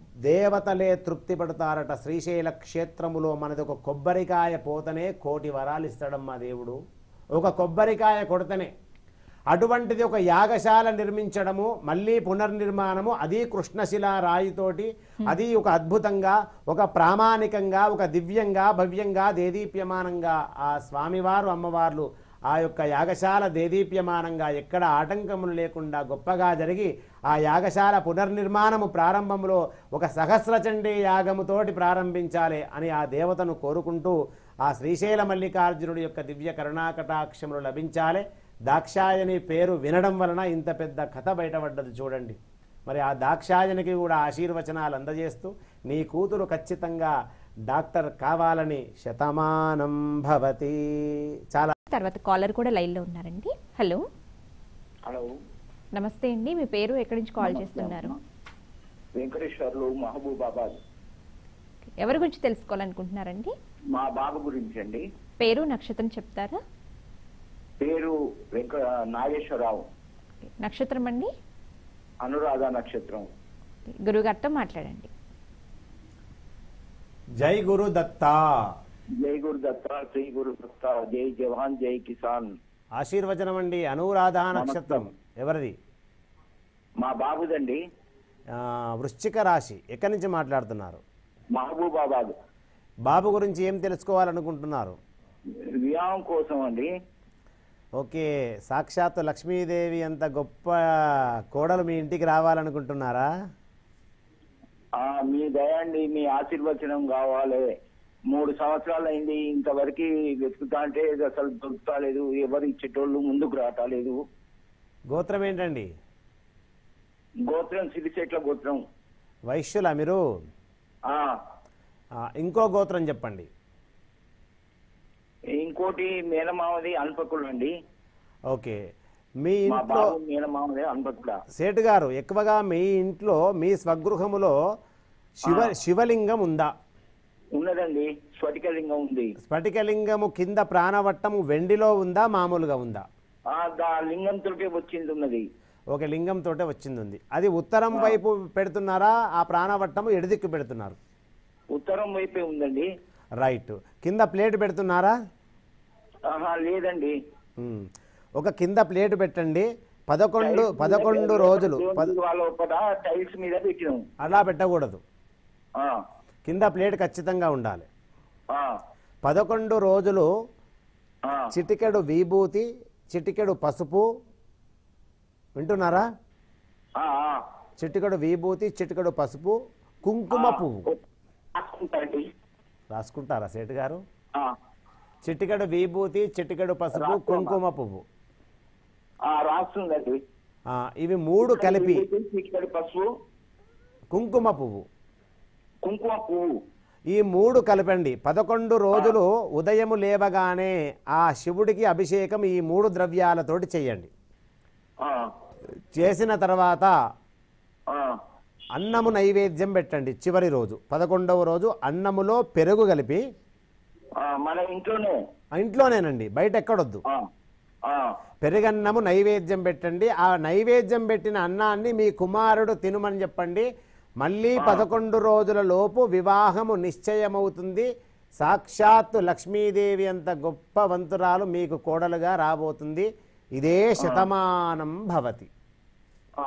దేవతలే తృప్తి పడతారట శ్రీశైల క్షేత్రములో మనది ఒక కొబ్బరికాయ పోతనే కోటి వరాలు ఇస్తాడమ్మా దేవుడు ఒక కొబ్బరికాయ కొడతనే అటువంటిది ఒక యాగశాల నిర్మించడము మళ్ళీ పునర్నిర్మాణము అది కృష్ణశిల రాయితోటి అది ఒక అద్భుతంగా ఒక ప్రామాణికంగా ఒక దివ్యంగా భవ్యంగా దేదీప్యమానంగా ఆ స్వామివారు అమ్మవార్లు ఆ యొక్క యాగశాల దేదీప్యమానంగా ఎక్కడ ఆటంకములు లేకుండా గొప్పగా జరిగి ఆ యాగశాల పునర్నిర్మాణము ప్రారంభంలో ఒక సహస్రచండీ యాగముతోటి ప్రారంభించాలి అని ఆ దేవతను కోరుకుంటూ ఆ శ్రీశైల మల్లికార్జునుడి యొక్క దివ్య కరుణాకటాక్షములు లభించాలి దాక్షాయని పేరు వినడం వలన ఇంత పెద్ద కథ బయటపడ్డది చూడండి మరి ఆ దాక్షాయనికి కూడా ఆశీర్వచనాలు అందజేస్తూ నీ కూతురు ఖచ్చితంగా డాక్టర్ కావాలని శతమానం భవతి చాలా తర్వాత కాలర్ కూడా లైన్లో ఉన్నారండి హలో హలో నమస్తే అండి మీ పేరు ఎక్కడి నుంచి కాల్ చేస్తున్నారు వెంకటేశ్వర్లు మహబూబాబాద్ ఎవరి గురించి తెలుసుకోవాలనుకుంటున్నారండి మా బాబు గురించి అండి పేరు నక్షత్రం చెప్తారా పేరు వెంక నాగేశ్వరరావు నక్షత్రం అండి అనురాధ నక్షత్రం గురుగారితో మాట్లాడండి జై గురు దత్త జై గురు దత్త శ్రీ గురు దత్త జై జవాన్ జై కిసాన్ ఆశీర్వచనం అండి అనురాధ నక్షత్రం ఎవరిది మా బాబుదండి ఆ, వృశ్చిక రాశి ఎక్కడి నుంచి మాట్లాడుతున్నారు మహబూబాబాద్ బాబు గురించి ఏం తెలుసుకోవాలనుకుంటున్నారు వివాహం కోసం అండి ఓకే సాక్షాత్ లక్ష్మీదేవి అంత గొప్ప కోడలు మీ ఇంటికి రావాలనుకుంటున్నారా ఆ, మీ దయండి మీ ఆశీర్వచనం కావాలి మూడు సంవత్సరాలు అయింది ఇంతవరకు వెతుకుతా అంటే ఇది అసలు దొరుకుతాలేదు ఎవరు ఇచ్చేటోళ్ళు ముందుకు రావటాలేదు గోత్రం ఏంటండి గోత్రం సిరిచెట్ల గోత్రం వైశ్యుల మీరు ఆ ఆ, ఇంకో గోత్రం చెప్పండి ఇంకోటి మేనమామది అన్పకుడు అండి ఓకే మీ మా ఇంట్లో బాబు మేనమామది అన్పకుడ సేటు గారు ఎక్కువగా మీ ఇంట్లో మీ స్వగృహములో శివ శివలింగం ఉందా ఉన్నదండి స్ఫటికలింగం ఉంది స్ఫటికలింగము కింద ప్రాణవట్టము వెండిలో ఉందా మామూలుగా ఉందా ఆ దా లింగంతో వచ్చింది ఉన్నది ఒక లింగంతోటే వచ్చింది ఉంది అది ఉత్తరం వైపు పెడుతున్నారా ఆ ప్రాణవట్టము ఎడదిక్కు పెడుతున్నారు ఉత్తరం వైపే ఉందండి రైట్ కింద ప్లేట్ పెడుతున్నారా ఆహా లేదండి ఉమ్. ఒక కింద ప్లేట్ పెట్టండి పదకొండు పదకొండు రోజులు పద దేవుని వాళ్ళ లోపల టైల్స్ మీద పెట్టినాం అలా పెట్టకూడదు ఆ, కింద ప్లేట్ ఖచ్చితంగా ఉండాలి ఆ, పదకొండు రోజులు ఆ, చిటికెడు విభూతి చిటికెడు పసుపు వింటున్నారా ఆ, ఆ. చిటికెడు విభూతి చిటికెడు పసుపు కుంకుమ పువ్వు రాసుకుంటాండి రాసుకుంటారా సేటు గారు ఆ, చిటికెడు విభూతి చిటికెడు పసుపు రాసుకోమా. కుంకుమ పువ్వు ఆ, రాస్తుందండి ఆ, ఇవి మూడు కలిపి ఇక్కడ పసుపు కుంకుమ పువ్వు కుంకుమ పువ్వు ఈ మూడు కలిపండి పదకొండు రోజులు ఉదయము లేవగానే ఆ శివుడికి అభిషేకం ఈ మూడు ద్రవ్యాలతోటి చేయండి ఆ, చేసిన తర్వాత ఆ, అన్నము నైవేద్యం పెట్టండి చివరి రోజు పదకొండవ రోజు అన్నములో పెరుగు కలిపి ఆ, మన ఇంట్లోనే ఆ ఇంట్లోనేనండి బయట ఎక్కడొద్దు ఆ, ఆ, పెరుగన్నము నైవేద్యం పెట్టండి ఆ నైవేద్యం పెట్టిన అన్నాన్ని మీ కుమారుడు తినుమని చెప్పండి మళ్ళీ పదకొండు రోజుల లోపు వివాహము నిశ్చయమవుతుంది సాక్షాత్తు లక్ష్మీదేవి అంత గొప్ప వంతురాలు మీకు కోడలుగా రాబోతుంది ఇదే శతమానం భవతి ఆ.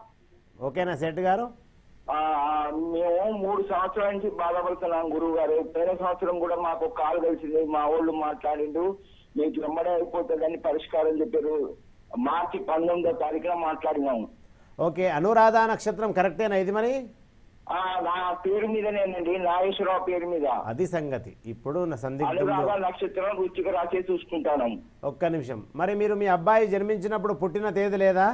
ఓకేనా సెట్ గారు ఆ, ఆ, మేము మూడు సంవత్సరాల నుంచి బాధపడుతున్నాం గురువు గారు పోయిన సంవత్సరం కూడా మాకు కాల్ కలిసింది మా వాళ్ళు మాట్లాడిండు మీకు వెంబడే అయిపోతుందని పరిష్కారం చెప్పారు మార్చి పంతొమ్మిదో తారీఖున మాట్లాడినాము ఓకే అనురాధ నక్షత్రం కరెక్టేనా ఇది మరి ఆ, నా పేరు మీదనేనండి నాగేశ్వరరావు పేరు మీద అది సంగతి ఇప్పుడు నా సందిగ్ధంలో అనురాధ నక్షత్రం రుచిక రాసే చూసుకుంటాను ఒక్క నిమిషం మరి మీరు మీ అబ్బాయి జన్మించినప్పుడు పుట్టిన తేదీ లేదా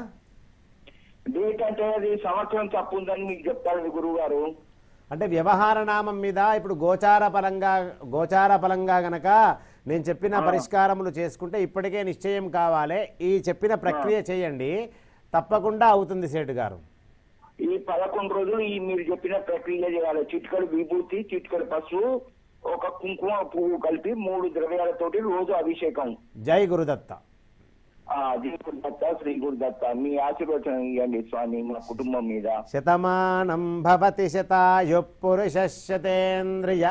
డేట్ అంటే అది సంవత్సరం తప్పు ఉందని మీకు చెప్తాడు గురువు గారు అంటే వ్యవహార నామం మీద ఇప్పుడు గోచార పరంగా గోచార పరంగా గనక నేను చెప్పిన పరిష్కారములు చేసుకుంటే ఇప్పటికే నిశ్చయం కావాలి ఈ చెప్పిన ప్రక్రియ చేయండి తప్పకుండా అవుతుంది సేటు గారు ఈ పదకొండు రోజులు ఈ మీరు చెప్పిన ప్రక్రియ చేయాలి చిటికడు విభూతి చిటికడు పసుపు ఒక కుంకుమ పువ్వు కలిపి మూడు ద్రవ్యాలతోటి రోజు అభిషేకం జై గురుదత్త ఆ జీ గురుదత్త శ్రీ గురుదత్త మీ ఆశీర్వచనం ఇవ్వండి స్వామి మా కుటుంబం మీద శతమానం భవతి శతాయు పురుష శతేంద్రియ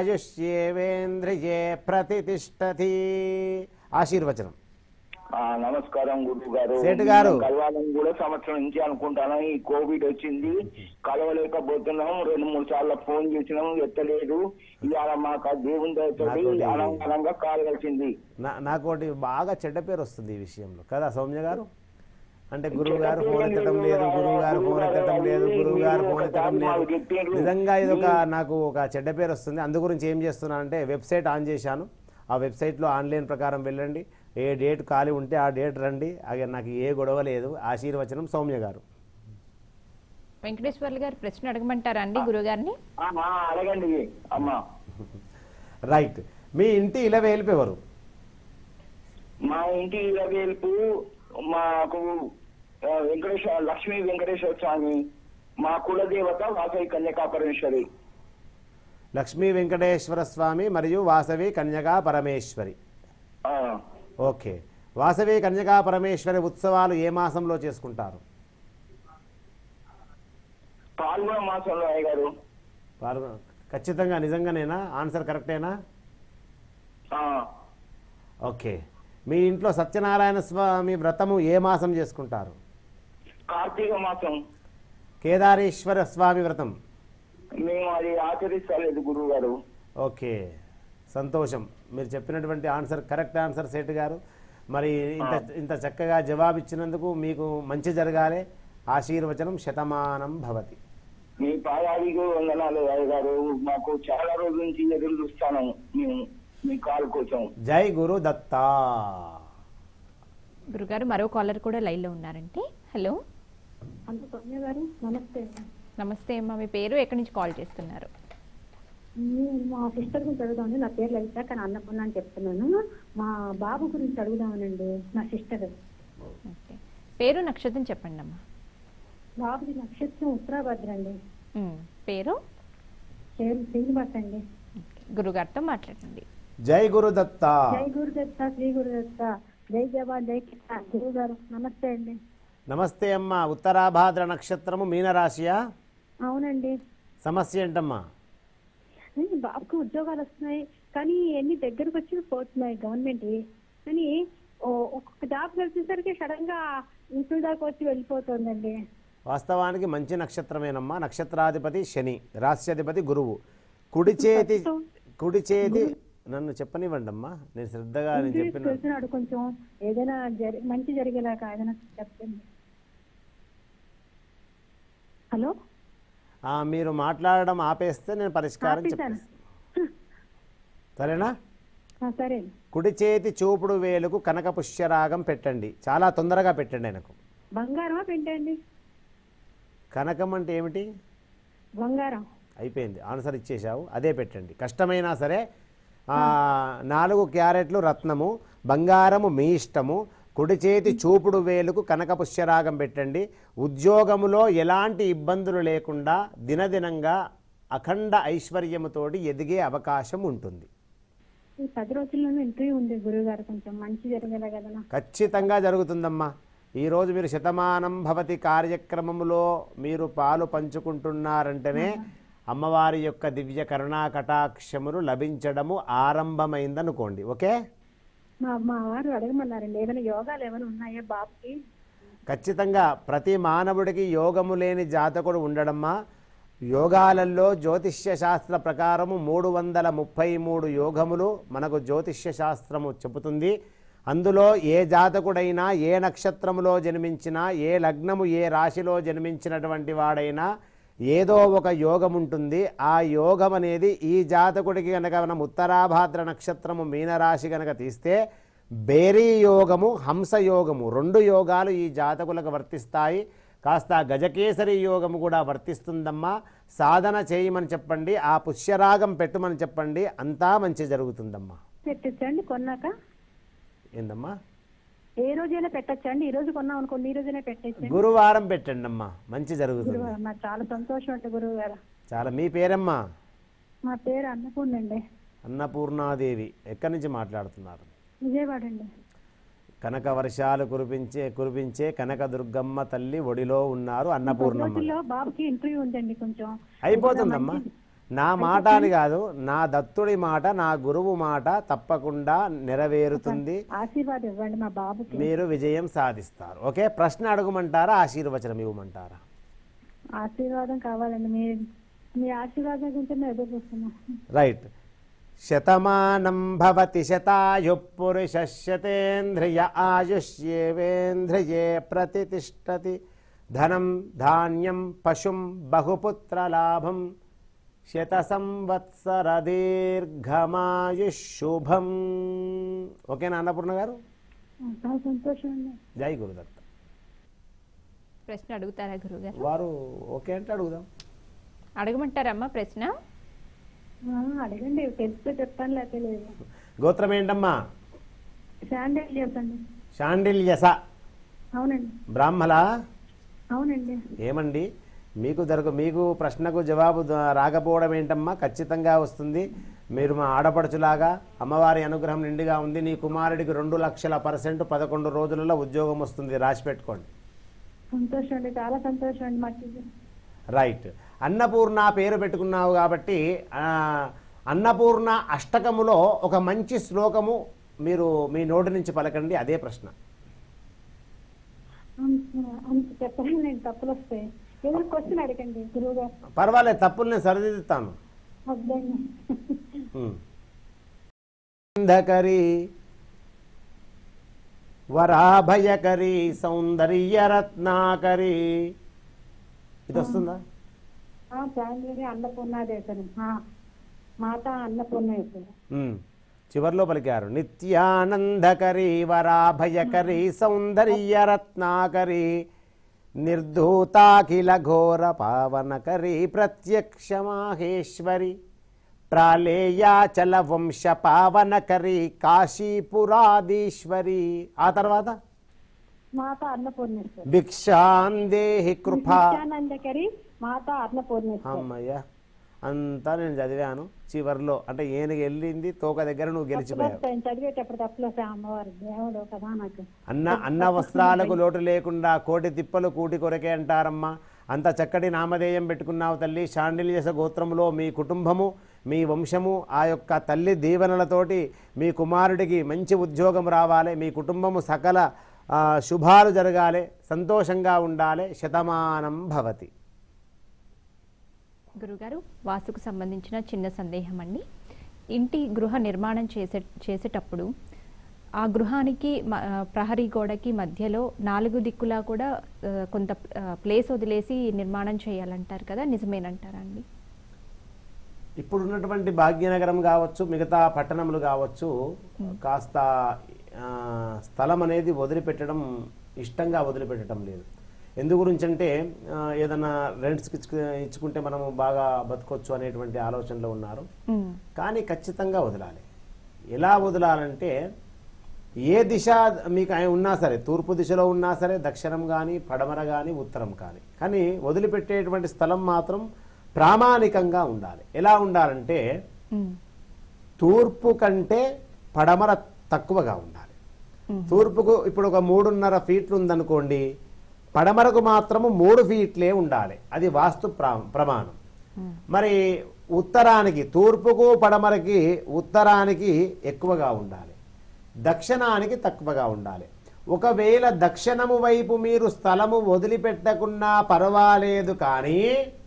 ఆయుష్యేవేంద్రియే ప్రతిష్టతి ఆశీర్వచనం ఆ నమస్కారం గురువు గారు సేటు గారు. కలవాలని కూడా సంవత్సరం నుంచి అనుకుంటాను ఈ కోవిడ్ వచ్చింది కలవలేకపోతున్నాం రెండు మూడు సార్లు ఫోన్ చేసినాం ఎత్తలేదు ఇవాళ మాకు ఆ దేవుని దయతోటి నాతోటి- అనంగా కాల్ కలిసింది నా నాకు ఒకటి బాగా చెడ్డ పేరు వస్తుంది ఈ విషయంలో కదా సౌమ్య గారు అంటే గురువు గారు ఫోన్ ఎత్తడం లేదు గురువు గారు ఫోన్ ఎత్తడం లేదు గురువు గారు ఫోన్ ఎత్తడం లేదు నిజంగా ఇది ఒక నాకు ఒక చెడ్డ పేరు వస్తుంది అందు గురించి ఏం చేస్తున్నా అంటే వెబ్సైట్ ఆన్ చేశాను ఆ వెబ్సైట్లో ఆన్లైన్ ప్రకారం వెళ్ళండి ఏ డేట్ ఖాళీ ఉంటే ఆ డేట్ రండి అగే నాకు ఏ గొడవ లేదు ఆశీర్వచనం సౌమ్య గారు వెంకటేశ్వర్లు గారు ప్రశ్న అడగమంటారా అండి గురుగారిని ఆ, ఆ, అడగండి అమ్మా రైట్ మీ ఇంటి ఇలా వెళ్ళిపోయారు మా ఇంటి వేల్పు మాకు ఆ, వెంకటేశ్వర లక్ష్మీ వెంకటేశ్వర స్వామి మా కులదేవత వాసవి కన్యకాపరమేశ్వరి లక్ష్మీ వెంకటేశ్వర స్వామి మరియు వాసవి కన్యకా పరమేశ్వరి ఆ, ఓకే వాసవి కన్యకా పరమేశ్వరి ఉత్సవాలు ఏ మాసంలో చేసుకుంటారు పాల్గొన మాసంలో అయ్య గారు పాల్గొన ఖచ్చితంగా నిజంగానేనా ఆన్సర్ కరెక్టేనా ఆ, ఓకే మీ ఇంట్లో సత్యనారాయణ స్వామి వ్రతము ఏ మాసం చేసుకుంటారు కార్తీక మాసం కేదారేశ్వర స్వామి వ్రతం మేము అది ఆచరిస్తలేదు గురువు గారు ఓకే సంతోషం మీరు చెప్పినటువంటి ఆన్సర్ కరెక్ట్ ఆన్సర్ సేట్ గారు మరి ఇంత ఇంత చక్కగా జవాబిచ్చినందుకు మీకు మంచి జరగాలి ఆశీర్వచనం శతమానం భవతి మీ పాదాదికి వందనాలు అయ్య గారు మాకు చాలా రోజుల నుంచి ఎదురు చూస్తాను మేము మీ కాల్ కోసం జై గురు దత్తా గురుగారు మరో కాలర్ కూడా లైన్లో ఉన్నారంటే హలో హలో సౌమ్య గారు నమస్తే నమస్తే అమ్మా మీ పేరు ఎక్కడి నుంచి కాల్ చేస్తున్నారు నేను మా సిస్టర్ గురించి అడుగుదామని నా పేరు లలిత కానీ అన్నపూర్ణ అని చెప్తున్నాను మా బాబు గురించి అడుగుదామనండి నా సిస్టర్ ఓకే పేరు నక్షత్రం చెప్పండి అమ్మా బాబుది నక్షత్రం ఉత్తరాభద్ర అండి ఉమ్, పేరు పేరు శ్రీనివాస్ అండి ఓకే. గురుగారితో మాట్లాడండి జై గురు దత్తా జై గురుదత్త శ్రీ గురుదత్త జై జవాన్ జై కిసాన్ గురువు గారు నమస్తే అండి నమస్తే అమ్మా ఉత్తరాభాద్ర నక్షత్రము మీనరాశియా అవునండి సమస్య ఏంటమ్మా ఉమ్, బాబుకు ఉద్యోగాలు వస్తున్నాయి కానీ ఎన్ని దగ్గరకు వచ్చి పోతున్నాయి గవర్నమెంట్ కానీ ఓ- ఒక్కొక్క జాబ్ కలిసేసరికి సడన్ గా ఇంట్లో దాకా వచ్చి వెళ్ళిపోతుందండి వాస్తవానికి మంచి నక్షత్రమేనమ్మా నక్షత్రాధిపతి శని రాశ్యాధిపతి గురువు కుడి చేతి కుడి చేతి నన్ను చెప్పనివ్వండి అమ్మా నేను శ్రద్ధగా నేను ఇంగ్లీష్ చెప్పిన తెలిసినాడు కొంచెం ఏదైనా జరి మంచి జరిగేలాగా ఏదైనా చెప్పండి హలో ఆ, మీరు మాట్లాడడం ఆపేస్తే నేను పరిష్కారం ఆపేశాను. చెప్పేస్తాను సరేనా ఆ, సరే కుడి చేతి చూపుడు వేలుకు కనక పుష్యరాగం పెట్టండి చాలా తొందరగా పెట్టండి ఆయనకు బంగారమా పెంటండి కనకం అంటే ఏమిటి బంగారం అయిపోయింది ఆన్సర్ ఇచ్చేశావు అదే పెట్టండి కష్టమైనా సరే ఆ, నాలుగు క్యారెట్లు రత్నము బంగారము మీ ఇష్టము కుడి చేతి చూపుడు వేలుకు కనక పుష్యరాగం పెట్టండి ఉద్యోగములో ఎలాంటి ఇబ్బందులు లేకుండా దినదినంగా అఖండ ఐశ్వర్యముతోటి ఎదిగే అవకాశం ఉంటుంది ఈ పది రోజుల్లోనే ఇంటర్వ్యూ ఉంది గురువు గారు కొంచెం మంచి జరిగేలా కదా నాకు. ఖచ్చితంగా జరుగుతుందమ్మా ఈరోజు మీరు శతమానం భవతి కార్యక్రమంలో మీరు పాలు పంచుకుంటున్నారంటేనే అమ్మవారి యొక్క దివ్య కరుణా కటాక్షములు లభించడము ఆరంభమైందనుకోండి ఓకే మా మా వారు అడగమన్నారండి ఏమైనా యోగాలు ఏమైనా ఉన్నాయా బాబుకి ఖచ్చితంగా ప్రతి మానవుడికి యోగము లేని జాతకుడు ఉండడమ్మా యోగాలలో జ్యోతిష్య శాస్త్ర ప్రకారము మూడు వందల ముప్పై మూడు యోగములు మనకు జ్యోతిష్య శాస్త్రము చెబుతుంది అందులో ఏ జాతకుడైనా ఏ నక్షత్రములో జన్మించినా ఏ లగ్నము ఏ రాశిలో జన్మించినటువంటి వాడైనా ఏదో ఒక యోగం ఉంటుంది ఆ యోగం అనేది ఈ జాతకుడికి కనుక మనం ఉత్తరాభాద్ర నక్షత్రము మీనరాశి కనుక తీస్తే బేరీ యోగము హంస యోగము రెండు యోగాలు ఈ జాతకులకు వర్తిస్తాయి కాస్త గజకేసరి యోగము కూడా వర్తిస్తుందమ్మా సాధన చేయమని చెప్పండి ఆ పుష్యరాగం పెట్టమని చెప్పండి అంతా మంచి జరుగుతుందమ్మా పెట్టచ్చండి కొన్నాక ఏందమ్మా ఏ రోజైనా పెట్టచ్చండి ఈ రోజు కొన్నాం అనుకోండి ఈ రోజైనా పెట్టచ్చండి గురువారం పెట్టండి అమ్మా మంచి జరుగుతుంది గురువు నాకు చాలా సంతోషం అంటే గురువు గారు చాలా మీ పేరమ్మా మా పేరు అన్నపూర్ణ అండి అన్నపూర్ణాదేవి ఎక్కడి నుంచి మాట్లాడుతున్నారు విజయవాడ అండి కనక వర్షాలు కురిపించే కురిపించే కనక దుర్గమ్మ తల్లి ఒడిలో ఉన్నారు అన్నపూర్ణమ్మ రోజుల్లో బాబుకి ఇంటర్వ్యూ ఉందండి కొంచెం అయిపోతుందమ్మా నా మాట అని కాదు నా దత్తుడి మాట నా గురువు మాట తప్పకుండా నెరవేరుతుంది ఆశీర్వాదం ఇవ్వండి మా బాబుకి మీరు విజయం సాధిస్తారు ఓకే ప్రశ్న అడగమంటారా ఆశీర్వచనం ఇవ్వమంటారా ఆశీర్వాదం కావాలండి మీ మీ ఆశీర్వాదం గురించి మేము ఎదురు చూస్తున్నాం రైట్ శతమానం భవతి శతాయు పురుష శతేంద్రియ ఆయుష్యేవేంద్రియే ప్రతిష్టతి ధనం ధాన్యం పశుం బహుపుత్రలాభం శత సంవత్సర దీర్ఘమాయుశుభం ఓకేనా అన్నపూర్ణ గారు చాలా సంతోషం అండి జై గురుదత్త ప్రశ్న అడుగుతారా గురుగారు వారు ఓకే అంటే అడుగుదాం అడగమంటారమ్మా ప్రశ్న ఆ, అడగండి తెలిస్తే చెప్తాను లేకపోతే లేదు గోత్రం ఏంటమ్మా శాండిల్ చెప్పండి షాండిల్యస అవునండి బ్రాహ్మల అవునండి ఏమండి మీకు దొరక మీకు ప్రశ్నకు జవాబు ద- రాకపోవడం ఏంటమ్మా ఖచ్చితంగా వస్తుంది మీరు మా ఆడపడుచులాగా అమ్మవారి అనుగ్రహం నిండుగా ఉంది నీ కుమారుడికి రెండు లక్షల పర్సెంట్ పదకొండు రోజులలో ఉద్యోగం వస్తుంది రాసి పెట్టుకోండి సంతోషం అండి చాలా సంతోషం అండి మాకు రైట్ అన్నపూర్ణ పేరు పెట్టుకున్నావు కాబట్టి ఆ, అన్నపూర్ణ అష్టకములో ఒక మంచి శ్లోకము మీరు మీ నోటి నుంచి పలకండి అదే ప్రశ్న అంత అంత చెప్పండి నేను తప్పులు వస్తాయి ఏదైనా క్వశ్చన్ అడగండి గురువు గారు పర్వాలేదు తప్పులు నేను సరిదిద్దుతాను వద్దండి అంధకరి వరాభయకరి సౌందర్యరత్నాకరి ఇది వస్తుందా ఆ, శాండిల్ అన్నపూర్ణాదేశారు మాత అన్నపూర్ణేశ్వరు ఉమ్. చివర్లో పలికారు నిత్యానందకరి వరాభయకరి సౌందర్యరత్నాకరి నిర్ధూతాఖిల ఘోర పావనకరి ప్రత్యక్ష మాహేశ్వరి ప్రాళేయాచల వంశ పావనకరి కాశీపురాధీశ్వరి ఆ తర్వాత మాత అన్నపూర్ణేశ్వరి భిక్షాందేహి కృపా నిత్యానందకరి మాత అన్నపూర్ణేశ్వరి అమ్మయ్య అంతా నేను చదివాను చివర్లో అంటే ఏనుగు వెళ్ళింది తోక దగ్గర నువ్వు తప్పులు గెలిచిపోయావు వస్తాయి చదివేటప్పుడు తప్పులు వస్తాయి అమ్మవారు దేవుడు కదా నాకు అన్న అన్న వస్త్రాలకు లోటు లేకుండా కోటి తిప్పలు కూటి కొరకే అంటారమ్మా అంత చక్కటి నామధేయం పెట్టుకున్నావు తల్లి శాండిల్యస గోత్రంలో మీ కుటుంబము మీ వంశము ఆ యొక్క తల్లి దీవెనలతోటి మీ కుమారుడికి మంచి ఉద్యోగం రావాలి మీ కుటుంబము సకల ఆ, శుభాలు జరగాలి సంతోషంగా ఉండాలి శతమానం భవతి గురుగారు వాస్తుకు సంబంధించిన చిన్న సందేహం అండి ఇంటి గృహ నిర్మాణం చేసే చేసేటప్పుడు ఆ గృహానికి మ- ఆ, ప్రహరీ గోడకి మధ్యలో నాలుగు దిక్కులా కూడా ఆ, కొంత ఆ, ప్లేస్ వదిలేసి నిర్మాణం చేయాలంటారు కదా నిజమేనంటారా అండి ఇప్పుడు ఉన్నటువంటి భాగ్యనగరం కావచ్చు మిగతా పట్టణములు కావచ్చు కాస్త ఆ, స్థలం అనేది వదిలిపెట్టడం ఇష్టంగా వదిలిపెట్టడం లేదు ఎందు గురించి అంటే ఆ, ఏదైనా రెంట్స్కి ఇచ్చుకు ఇచ్చుకుంటే మనము బాగా బతకొచ్చు అనేటువంటి ఆలోచనలో ఉన్నారు ఉమ్, కానీ ఖచ్చితంగా వదలాలి ఎలా వదలాలంటే ఏ దిశ మీకు ఆయన ఉన్నా సరే తూర్పు దిశలో ఉన్నా సరే దక్షిణం కానీ పడమర కానీ ఉత్తరం కానీ కానీ వదిలిపెట్టేటువంటి స్థలం మాత్రం ప్రామాణికంగా ఉండాలి ఎలా ఉండాలంటే ఉమ్, తూర్పు కంటే పడమర తక్కువగా ఉండాలి తూర్పుకు ఇప్పుడు ఒక మూడున్నర ఫీట్లు ఉందనుకోండి పడమరకు మాత్రము మూడు ఫీట్లే ఉండాలి అది వాస్తు ప్రా- ప్రమాణం మరి ఉత్తరానికి తూర్పుకు పడమరకి ఉత్తరానికి ఎక్కువగా ఉండాలి దక్షిణానికి తక్కువగా ఉండాలి ఒకవేళ దక్షిణము వైపు మీరు స్థలము వదిలిపెట్టకున్నా పర్వాలేదు కానీ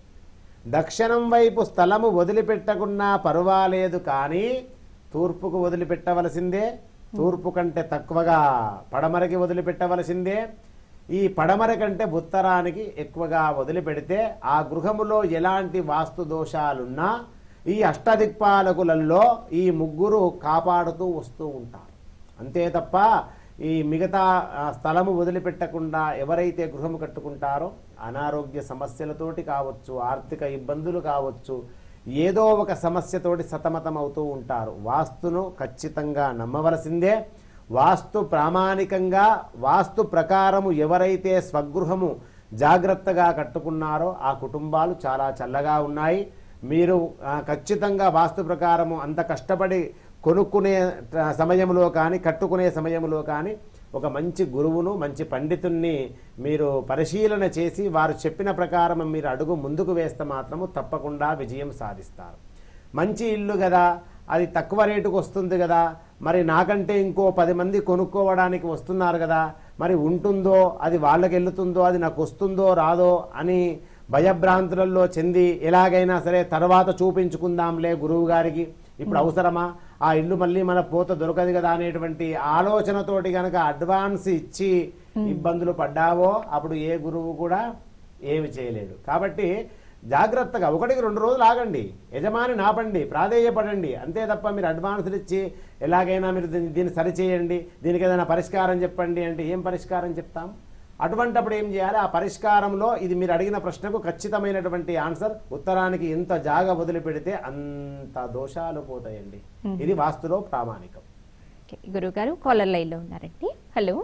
దక్షిణం వైపు స్థలము వదిలిపెట్టకున్నా పర్వాలేదు కానీ తూర్పుకు వదిలిపెట్టవలసిందే తూర్పు కంటే తక్కువగా పడమరకి వదిలిపెట్టవలసిందే ఈ పడమర కంటే ఉత్తరానికి ఎక్కువగా వదిలిపెడితే ఆ గృహములో ఎలాంటి వాస్తు దోషాలున్నా ఈ అష్టదిక్పాలకులలో ఈ ముగ్గురు కాపాడుతూ వస్తూ ఉంటారు అంతే తప్ప ఈ మిగతా ఆ, స్థలము వదిలిపెట్టకుండా ఎవరైతే గృహము కట్టుకుంటారో అనారోగ్య సమస్యలతోటి కావచ్చు ఆర్థిక ఇబ్బందులు కావచ్చు ఏదో ఒక సమస్యతోటి సతమతం అవుతూ ఉంటారు వాస్తును ఖచ్చితంగా నమ్మవలసిందే వాస్తు ప్రామాణికంగా వాస్తు ప్రకారము ఎవరైతే స్వగృహము జాగ్రత్తగా కట్టుకున్నారో ఆ కుటుంబాలు చాలా చల్లగా ఉన్నాయి మీరు ఆ, ఖచ్చితంగా వాస్తు ప్రకారము అంత కష్టపడి కొనుక్కునే ట- సమయంలో కానీ కట్టుకునే సమయంలో కానీ ఒక మంచి గురువును మంచి పండితుణ్ణి మీరు పరిశీలన చేసి వారు చెప్పిన ప్రకారం మీరు అడుగు ముందుకు వేస్తే మాత్రము తప్పకుండా విజయం సాధిస్తారు మంచి ఇల్లు కదా అది తక్కువ రేటుకు వస్తుంది కదా మరి నాకంటే ఇంకో పది మంది కొనుక్కోవడానికి వస్తున్నారు కదా మరి ఉంటుందో అది వాళ్ళకి వెళ్తుందో అది నాకు వస్తుందో రాదో అని భయభ్రాంతులలో చెంది ఎలాగైనా సరే తర్వాత చూపించుకుందాంలే గురువు గారికి ఇప్పుడు అవసరమా ఆ ఇల్లు మళ్ళీ మన పోత దొరకదు కదా అనేటువంటి ఆలోచనతోటి గనక అడ్వాన్స్ ఇచ్చి ఇబ్బందులు పడ్డావో అప్పుడు ఏ గురువు కూడా ఏమి చేయలేడు కాబట్టి జాగ్రత్తగా ఒకటికి రెండు రోజులు ఆగండి యజమాని నాపండి ప్రాధేయపడండి అంతే తప్ప మీరు అడ్వాన్సులు ఇచ్చి ఎలాగైనా మీరు దీన్ని దీన్ని సరిచేయండి దీనికి ఏదైనా పరిష్కారం చెప్పండి అంటే ఏం పరిష్కారం చెప్తాం అటువంటప్పుడు ఏం చేయాలి ఆ పరిష్కారంలో ఇది మీరు అడిగిన ప్రశ్నకు ఖచ్చితమైనటువంటి ఆన్సర్ ఉత్తరానికి ఎంత జాగ వదిలిపెడితే అంత దోషాలు పోతాయండి ఇది వాస్తులో ప్రామాణికం ఓకే, గురువుగారు కాలర్ లైన్లో ఉన్నారండి హలో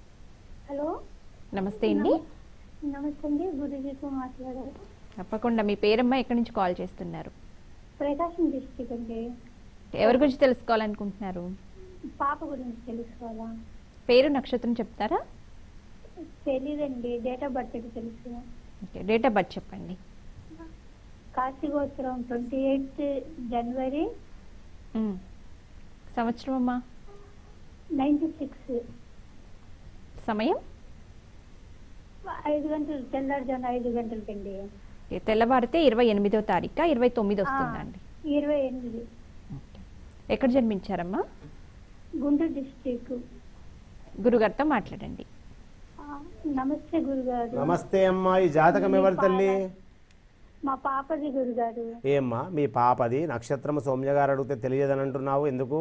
హలో నమస్తే అండి నమస్తే అండి గురుజీతో మాట్లాడారు తప్పకుండా మీ పేరమ్మ ఎక్కడి నుంచి కాల్ చేస్తున్నారు ప్రకాశం డిస్టిక్ అండి ఎవరి గురించి తెలుసుకోవాలనుకుంటున్నారు పాప గురించి తెలుసుకోవాలా పేరు నక్షత్రం చెప్తారా తెలీదండి డేట్ ఆఫ్ బర్త్ తెలుసు ఓకే డేట్ ఆఫ్ బర్త్ చెప్పండి కార్తీకోత్సవం ట్వంటీ ఎయిత్ జనవరి ఉమ్. సంవత్సరం అమ్మా నైన్టీ సిక్స్ సమయం ఐదు గంటలు తెల్లారుజామున ఐదు గంటలకండి ఓకే, తెల్లవారితే ఇరవై ఎనిమిదో తారీఖు ఇరవై తొమ్మిది వస్తుందండి ఇరవై ఎనిమిది ఓకే. ఎక్కడ జన్మించారమ్మా గుంటూరు డిస్టిక్ గురుగారితో మాట్లాడండి నమస్తే గురుగారు నమస్తే అమ్మా ఈ జాతకం ఎవరి తల్లి మా పాపది గురుగారు ఏమ్మా మీ పాపది నక్షత్రము సౌమ్య గారు అడిగితే తెలియదని అంటున్నావు ఎందుకు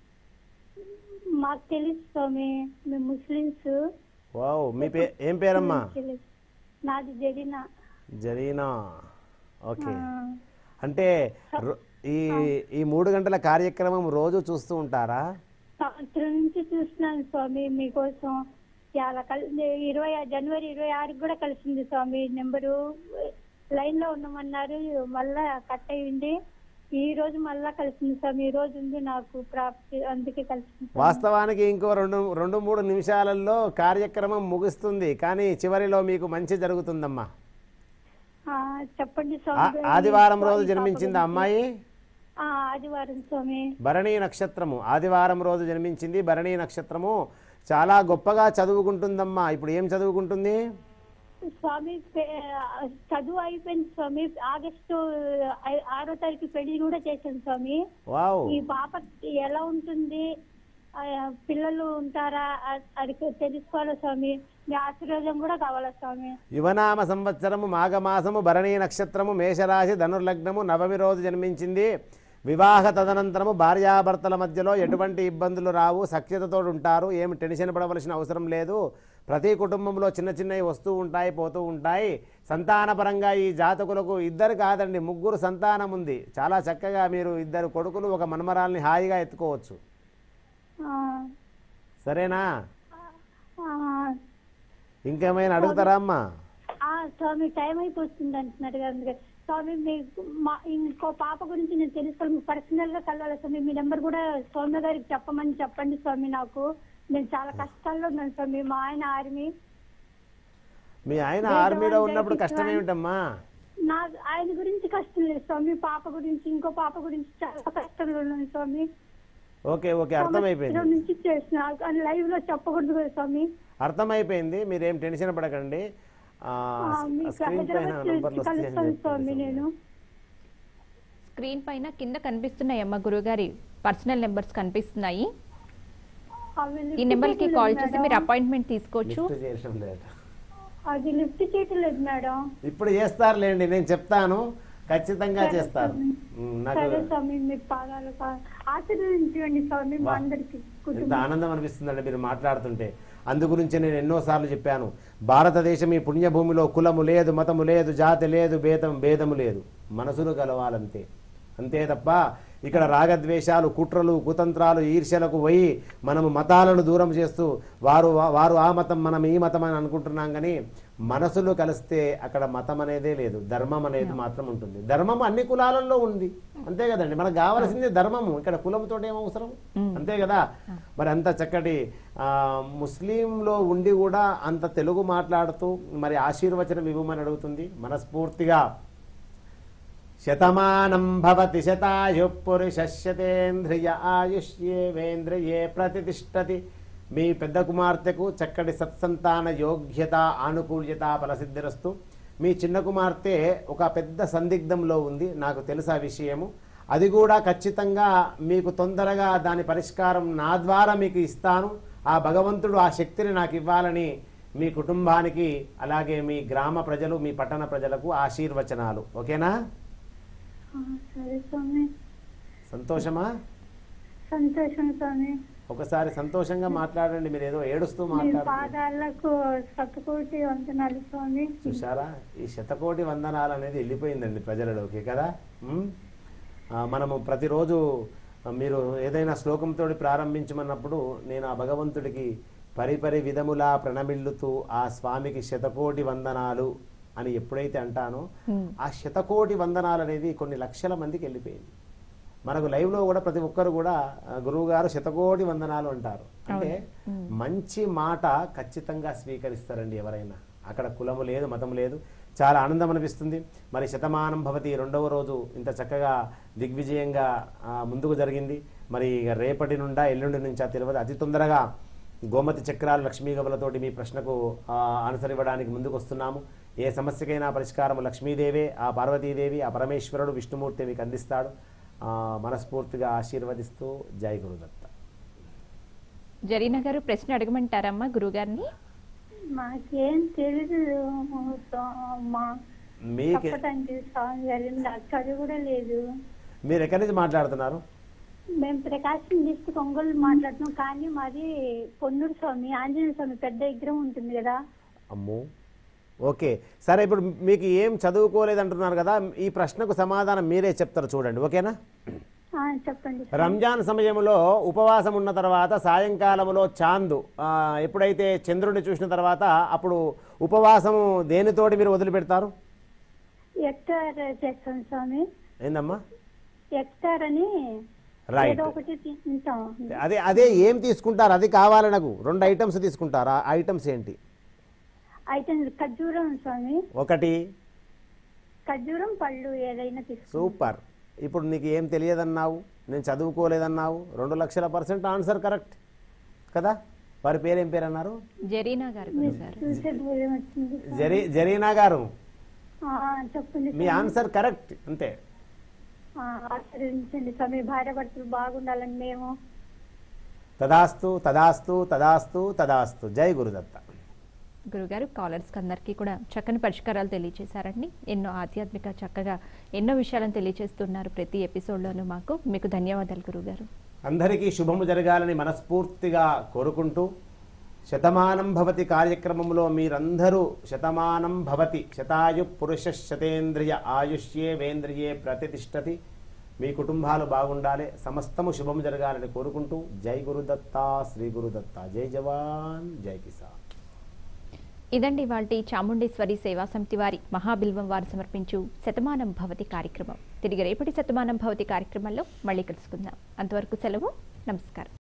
మాకు తెలుసు స్వామి మేము ముస్లిమ్స్ వావ్ మీ పే ఏం పేరమ్మా తెలుసు నాది జడిన జరీనా ఓకే అంటే రో- ఈ ఈ మూడు గంటల కార్యక్రమం రోజు చూస్తూ ఉంటారా సంవత్సరం నుంచి చూస్తున్నాను స్వామి మీకోసం చాలా కల్ ఇరవై జనవరి ఇరవై ఆరుకి కూడా కలిసింది స్వామి నెంబరు లైన్ లో ఉన్నామన్నారు మళ్ళా కట్ అయ్యింది ఈ రోజు మళ్ళా కలిసింది స్వామి ఈ రోజు ఉంది నాకు ప్రాప్తి అందుకే కలిసింది స్వామి. వాస్తవానికి ఇంకో రెండు రెండు మూడు నిమిషాలలో కార్యక్రమం ముగుస్తుంది కానీ చివరిలో మీకు మంచి జరుగుతుందమ్మా ఆ, చెప్పండి ఆ- స్వామి ఆదివారం రోజు పాప జన్మించిందా గురించి. అమ్మాయి ఆ, ఆదివారం స్వామి భరణీ నక్షత్రము ఆదివారం రోజు జన్మించింది భరణీ నక్షత్రము చాలా గొప్పగా చదువుకుంటుందమ్మా ఇప్పుడు ఏం చదువుకుంటుంది స్వామి పె- చదువు అయిపోయింది స్వామి ఆగస్టు ఐ- ఆరో తారీఖు పెళ్లి కూడా చేశాను స్వామి వావ్ ఈ పాపకి ఎలా ఉంటుంది ఆ, పిల్లలు ఉంటారా అ- అది తెలుసుకోవాలా స్వామి మీ ఆశీర్వాదం కూడా కావాలా స్వామి యువనామ సంవత్సరము మాఘమాసము భరణీ నక్షత్రము మేషరాశి ధనుర్లగ్నము నవమి రోజు జన్మించింది వివాహ తదనంతరము భార్యాభర్తల మధ్యలో ఎటువంటి ఇబ్బందులు రావు సఖ్యతతో ఉంటారు ఏమి టెన్షన్ పడవలసిన అవసరం లేదు ప్రతి కుటుంబంలో చిన్న చిన్నవి వస్తూ ఉంటాయి పోతూ ఉంటాయి సంతానపరంగా ఈ జాతకులకు ఇద్దరు కాదండి ముగ్గురు సంతానం ఉంది చాలా చక్కగా మీరు ఇద్దరు కొడుకులు ఒక మన్మరాల్ని హాయిగా ఎత్తుకోవచ్చు ఆ, సరేనా ఆ, ఇంకేమైనా అడుగుతారా అమ్మా ఆ, స్వామి టైం అయిపోతుంది అంటున్నారు కదా అందుకే స్వామి మీకు మా ఇంకో పాప గురించి నేను తెలుసుకోవాలి పర్సనల్ గా కలవాలి స్వామి మీ నెంబర్ కూడా సౌమ్య గారికి చెప్పమని చెప్పండి స్వామి నాకు నేను చాలా కష్టాల్లో ఉన్నాను స్వామి మా ఆయన ఆర్మీ మీ ఆయన వేదవాన్ ఆర్మీలో ఉన్నప్పుడు జయకిషోర్. కష్టం ఏమిటమ్మా నా ఆయన గురించి కష్టం లేదు స్వామి పాప గురించి ఇంకో పాప గురించి చాలా కష్టంలో ఉన్నాను స్వామి ఓకే ఓకే సంవత్సరం అర్థమైపోయింది నుంచి చేసిన లైవ్ లో చెప్పకూడదు కదా స్వామి అర్థమైపోయింది మీరేం టెన్షన్ పడకండి ఆ, ఆ, మీకు స్క్రీన్ పైన హైదరాబాద్ నంబర్లు వస్తాయని కలుస్తాను స్వామి చెప్పండి నేను స్క్రీన్ పైన కింద కనిపిస్తున్నాయమ్మ గురుగారి పర్సనల్ నెంబర్స్ కనిపిస్తున్నాయి అవి ఈ లిఫ్ట్ నెంబర్కి చేయట్లేదు కాల్ చేసి మేడం. మీరు అపాయింట్మెంట్ తీసుకోవచ్చు లిఫ్ట్ చేయడం లేదు అది లిఫ్ట్ చేయటం లేదు మేడం ఇప్పుడు చేస్తారులేండి నేను చెప్తాను ఖచ్చితంగా సరే చేస్తారు స్వామి. ఉమ్, నాకు సరే స్వామి మీ పాదాలు పా- ఆశీర్వదించండి స్వామి మా వా. అందరికి ఎంత కుటుంబం ఆనందం అనిపిస్తుందండి మీరు మాట్లాడుతుంటే అందు గురించి నేను ఎన్నోసార్లు చెప్పాను భారతదేశం ఈ పుణ్యభూమిలో కులము లేదు మతము లేదు జాతి లేదు భేదం భేదము లేదు మనసులు కలవాలంతే అంతే తప్ప ఇక్కడ రాగద్వేషాలు కుట్రలు కుతంత్రాలు ఈర్ష్యలకు పోయి మనము మతాలను దూరం చేస్తూ వారు వారు ఆ మతం మనం ఈ మతం అని అనుకుంటున్నాం కానీ మనసులు కలిస్తే అక్కడ మతం అనేదే లేదు ధర్మం అనేది మాత్రం ఉంటుంది ధర్మం అన్ని కులాలలో ఉంది అంతే కదండి మనకు కావాల్సింది ధర్మము ఇక్కడ కులంతో ఏం అవసరం అంతే కదా మరి అంత చక్కటి ఆ, ముస్లింలో ఉండి కూడా అంత తెలుగు మాట్లాడుతూ మరి ఆశీర్వచనం ఇవ్వమని అడుగుతుంది మనస్ఫూర్తిగా శతమానం భవతి శతాయు పురుషేంద్రియ ఆయుష్యేవేంద్రియే ప్రతిష్టతి మీ పెద్ద కుమార్తెకు చక్కటి సత్సంతాన యోగ్యత ఆనుకూల్యత ఫలసిద్ధిరస్తు మీ చిన్న కుమార్తె ఒక పెద్ద సందిగ్ధంలో ఉంది నాకు తెలుసు ఆ విషయము అది కూడా ఖచ్చితంగా మీకు తొందరగా దాని పరిష్కారం నా ద్వారా మీకు ఇస్తాను ఆ భగవంతుడు ఆ శక్తిని నాకు ఇవ్వాలని మీ కుటుంబానికి అలాగే మీ గ్రామ ప్రజలు మీ పట్టణ ప్రజలకు ఆశీర్వచనాలు ఓకేనా ఆ, సరే స్వామి సంతోషమా సంతోషం స్వామి ఒకసారి సంతోషంగా మాట్లాడండి మీరు ఏదో ఏడుస్తూ మీ మాట్లాడుతున్నారు పాదాలకు శతకోటి వందనాలు స్వామి చూసారా ఈ శతకోటి వందనాలు అనేది వెళ్ళిపోయిందండి ప్రజలలోకి కదా ఉమ్? ఆ, మనము ప్రతిరోజు ఆ, మీరు ఏదైనా శ్లోకంతో ప్రారంభించమన్నప్పుడు నేను ఆ భగవంతుడికి పరిపరి విధములా ప్రణమిల్లుతూ ఆ స్వామికి శతకోటి వందనాలు అని ఎప్పుడైతే అంటానో ఆ శతకోటి వందనాలు అనేది కొన్ని లక్షల మందికి వెళ్ళిపోయింది మనకు లైవ్ లో కూడా ప్రతి ఒక్కరు కూడా ఆ, గురువు గారు శతకోటి వందనాలు అంటారు అంటే మంచి మాట ఖచ్చితంగా స్వీకరిస్తారండి ఎవరైనా అక్కడ కులము లేదు మతం లేదు చాలా ఆనందం అనిపిస్తుంది మరి శతమానం భవతి రెండవ రోజు ఇంత చక్కగా దిగ్విజయంగా ఆ, ముందుకు జరిగింది మరి ఇక రేపటి నుండా ఎల్లుండి నుంచి ఆ తెలియదు అతి తొందరగా గోమతి చక్రాలు లక్ష్మీ గవలతోటి మీ ప్రశ్నకు ఆ, ఆన్సర్ ఇవ్వడానికి ముందుకు వస్తున్నాము ఏ సమస్యకైనా పరిష్కారం లక్ష్మీదేవే ఆ పార్వతీదేవి ఆ పరమేశ్వరుడు విష్ణుమూర్తి మీకు అందిస్తాడు ఆ, మనస్ఫూర్తిగా ఆశీర్వదిస్తూ జై గురుదత్త జరీనా గారు ప్రశ్న అడగమంటారమ్మా గురుగారిని మాకేం తెలీదు మా మీకు చెప్పడానికి స్వామి గారు నాకు చదువు కూడా లేదు మీరు ఎక్కడి నుంచి మాట్లాడుతున్నారు మేము ప్రకాశం డిస్ట్రిక్ట్ ఒంగోలు మాట్లాడుతున్నాం కానీ మాది పొన్నూరు స్వామి ఆంజనేయ స్వామి పెద్ద విగ్రహం ఉంటుంది కదా అమ్మో ఓకే సరే ఇప్పుడు మీకు ఏం చదువుకోలేదు అంటున్నారు కదా ఈ ప్రశ్నకు సమాధానం మీరే చెప్తారు చూడండి ఓకేనా ఆ, చెప్పండి రంజాన్ సమయంలో ఉపవాసం ఉన్న తర్వాత సాయంకాలంలో చాందు ఆ, ఎప్పుడైతే చంద్రుడిని చూసిన తర్వాత అప్పుడు ఉపవాసము దేనితోటి మీరు వదిలిపెడతారు ఎక్టార్ చేస్తాం స్వామి ఏందమ్మా ఎక్టార్ అని రైట్ ఏదో ఒకటి తింటాం అదే అదే ఏం తీసుకుంటారు అది కావాలి నాకు రెండు ఐటమ్స్ తీసుకుంటారు ఆ ఐటమ్స్ ఏంటి అయితే ఖర్జూరం స్వామి ఒకటి ఖర్జూరం పళ్ళు ఏదైనా తీసుకుంటాం సూపర్ ఇప్పుడు నీకు ఏం తెలియదన్నావు నేను చదువుకోలేదన్నావు రెండు లక్షల పర్సెంట్ ఆన్సర్ కరెక్ట్ కదా వారి పేరు ఏం పేరు అన్నారు జరీనా గారు గురుగారు చూసే భయం వచ్చింది జరీ జరీనా గారు ఆ, చెప్పండి మీ ఆన్సర్ కరెక్ట్ అంతే ఆ, ఆశీర్వదించండి స్వామి భార్య భర్తలు బాగుండాలని మేము తదాస్తు తదాస్తు తదాస్తు తదాస్తు జై గురుదత్త గురుగారు కాలర్స్ అందరికీ కూడా చక్కని పరిష్కారాలు తెలియజేశారండి ఎన్నో ఆధ్యాత్మిక చక్కగా ఎన్నో విషయాలను తెలియజేస్తున్నారు ప్రతి ఎపిసోడ్లోనూ మాకు మీకు ధన్యవాదాలు గురుగారు అందరికీ శుభము జరగాలని మనస్ఫూర్తిగా కోరుకుంటూ శతమానం భవతి కార్యక్రమంలో మీరందరూ శతమానం భవతి శతాయు పురుష శతేంద్రియ ఆయుష్యే వేంద్రియే ప్రతిష్టతి మీ కుటుంబాలు బాగుండాలి సమస్తము శుభము జరగాలని కోరుకుంటూ జై గురుదత్త శ్రీ గురుదత్త జై జవాన్ జై కిసాన్ ఇదండి వాటి చాముండేశ్వరి సేవా సమితి వారి మహాబిల్వం వారు సమర్పించు శతమానం భవతి కార్యక్రమం తిరిగి రేపటి శతమానం భవతి కార్యక్రమంలో మళ్ళీ కలుసుకుందాం అంతవరకు సెలవు నమస్కారం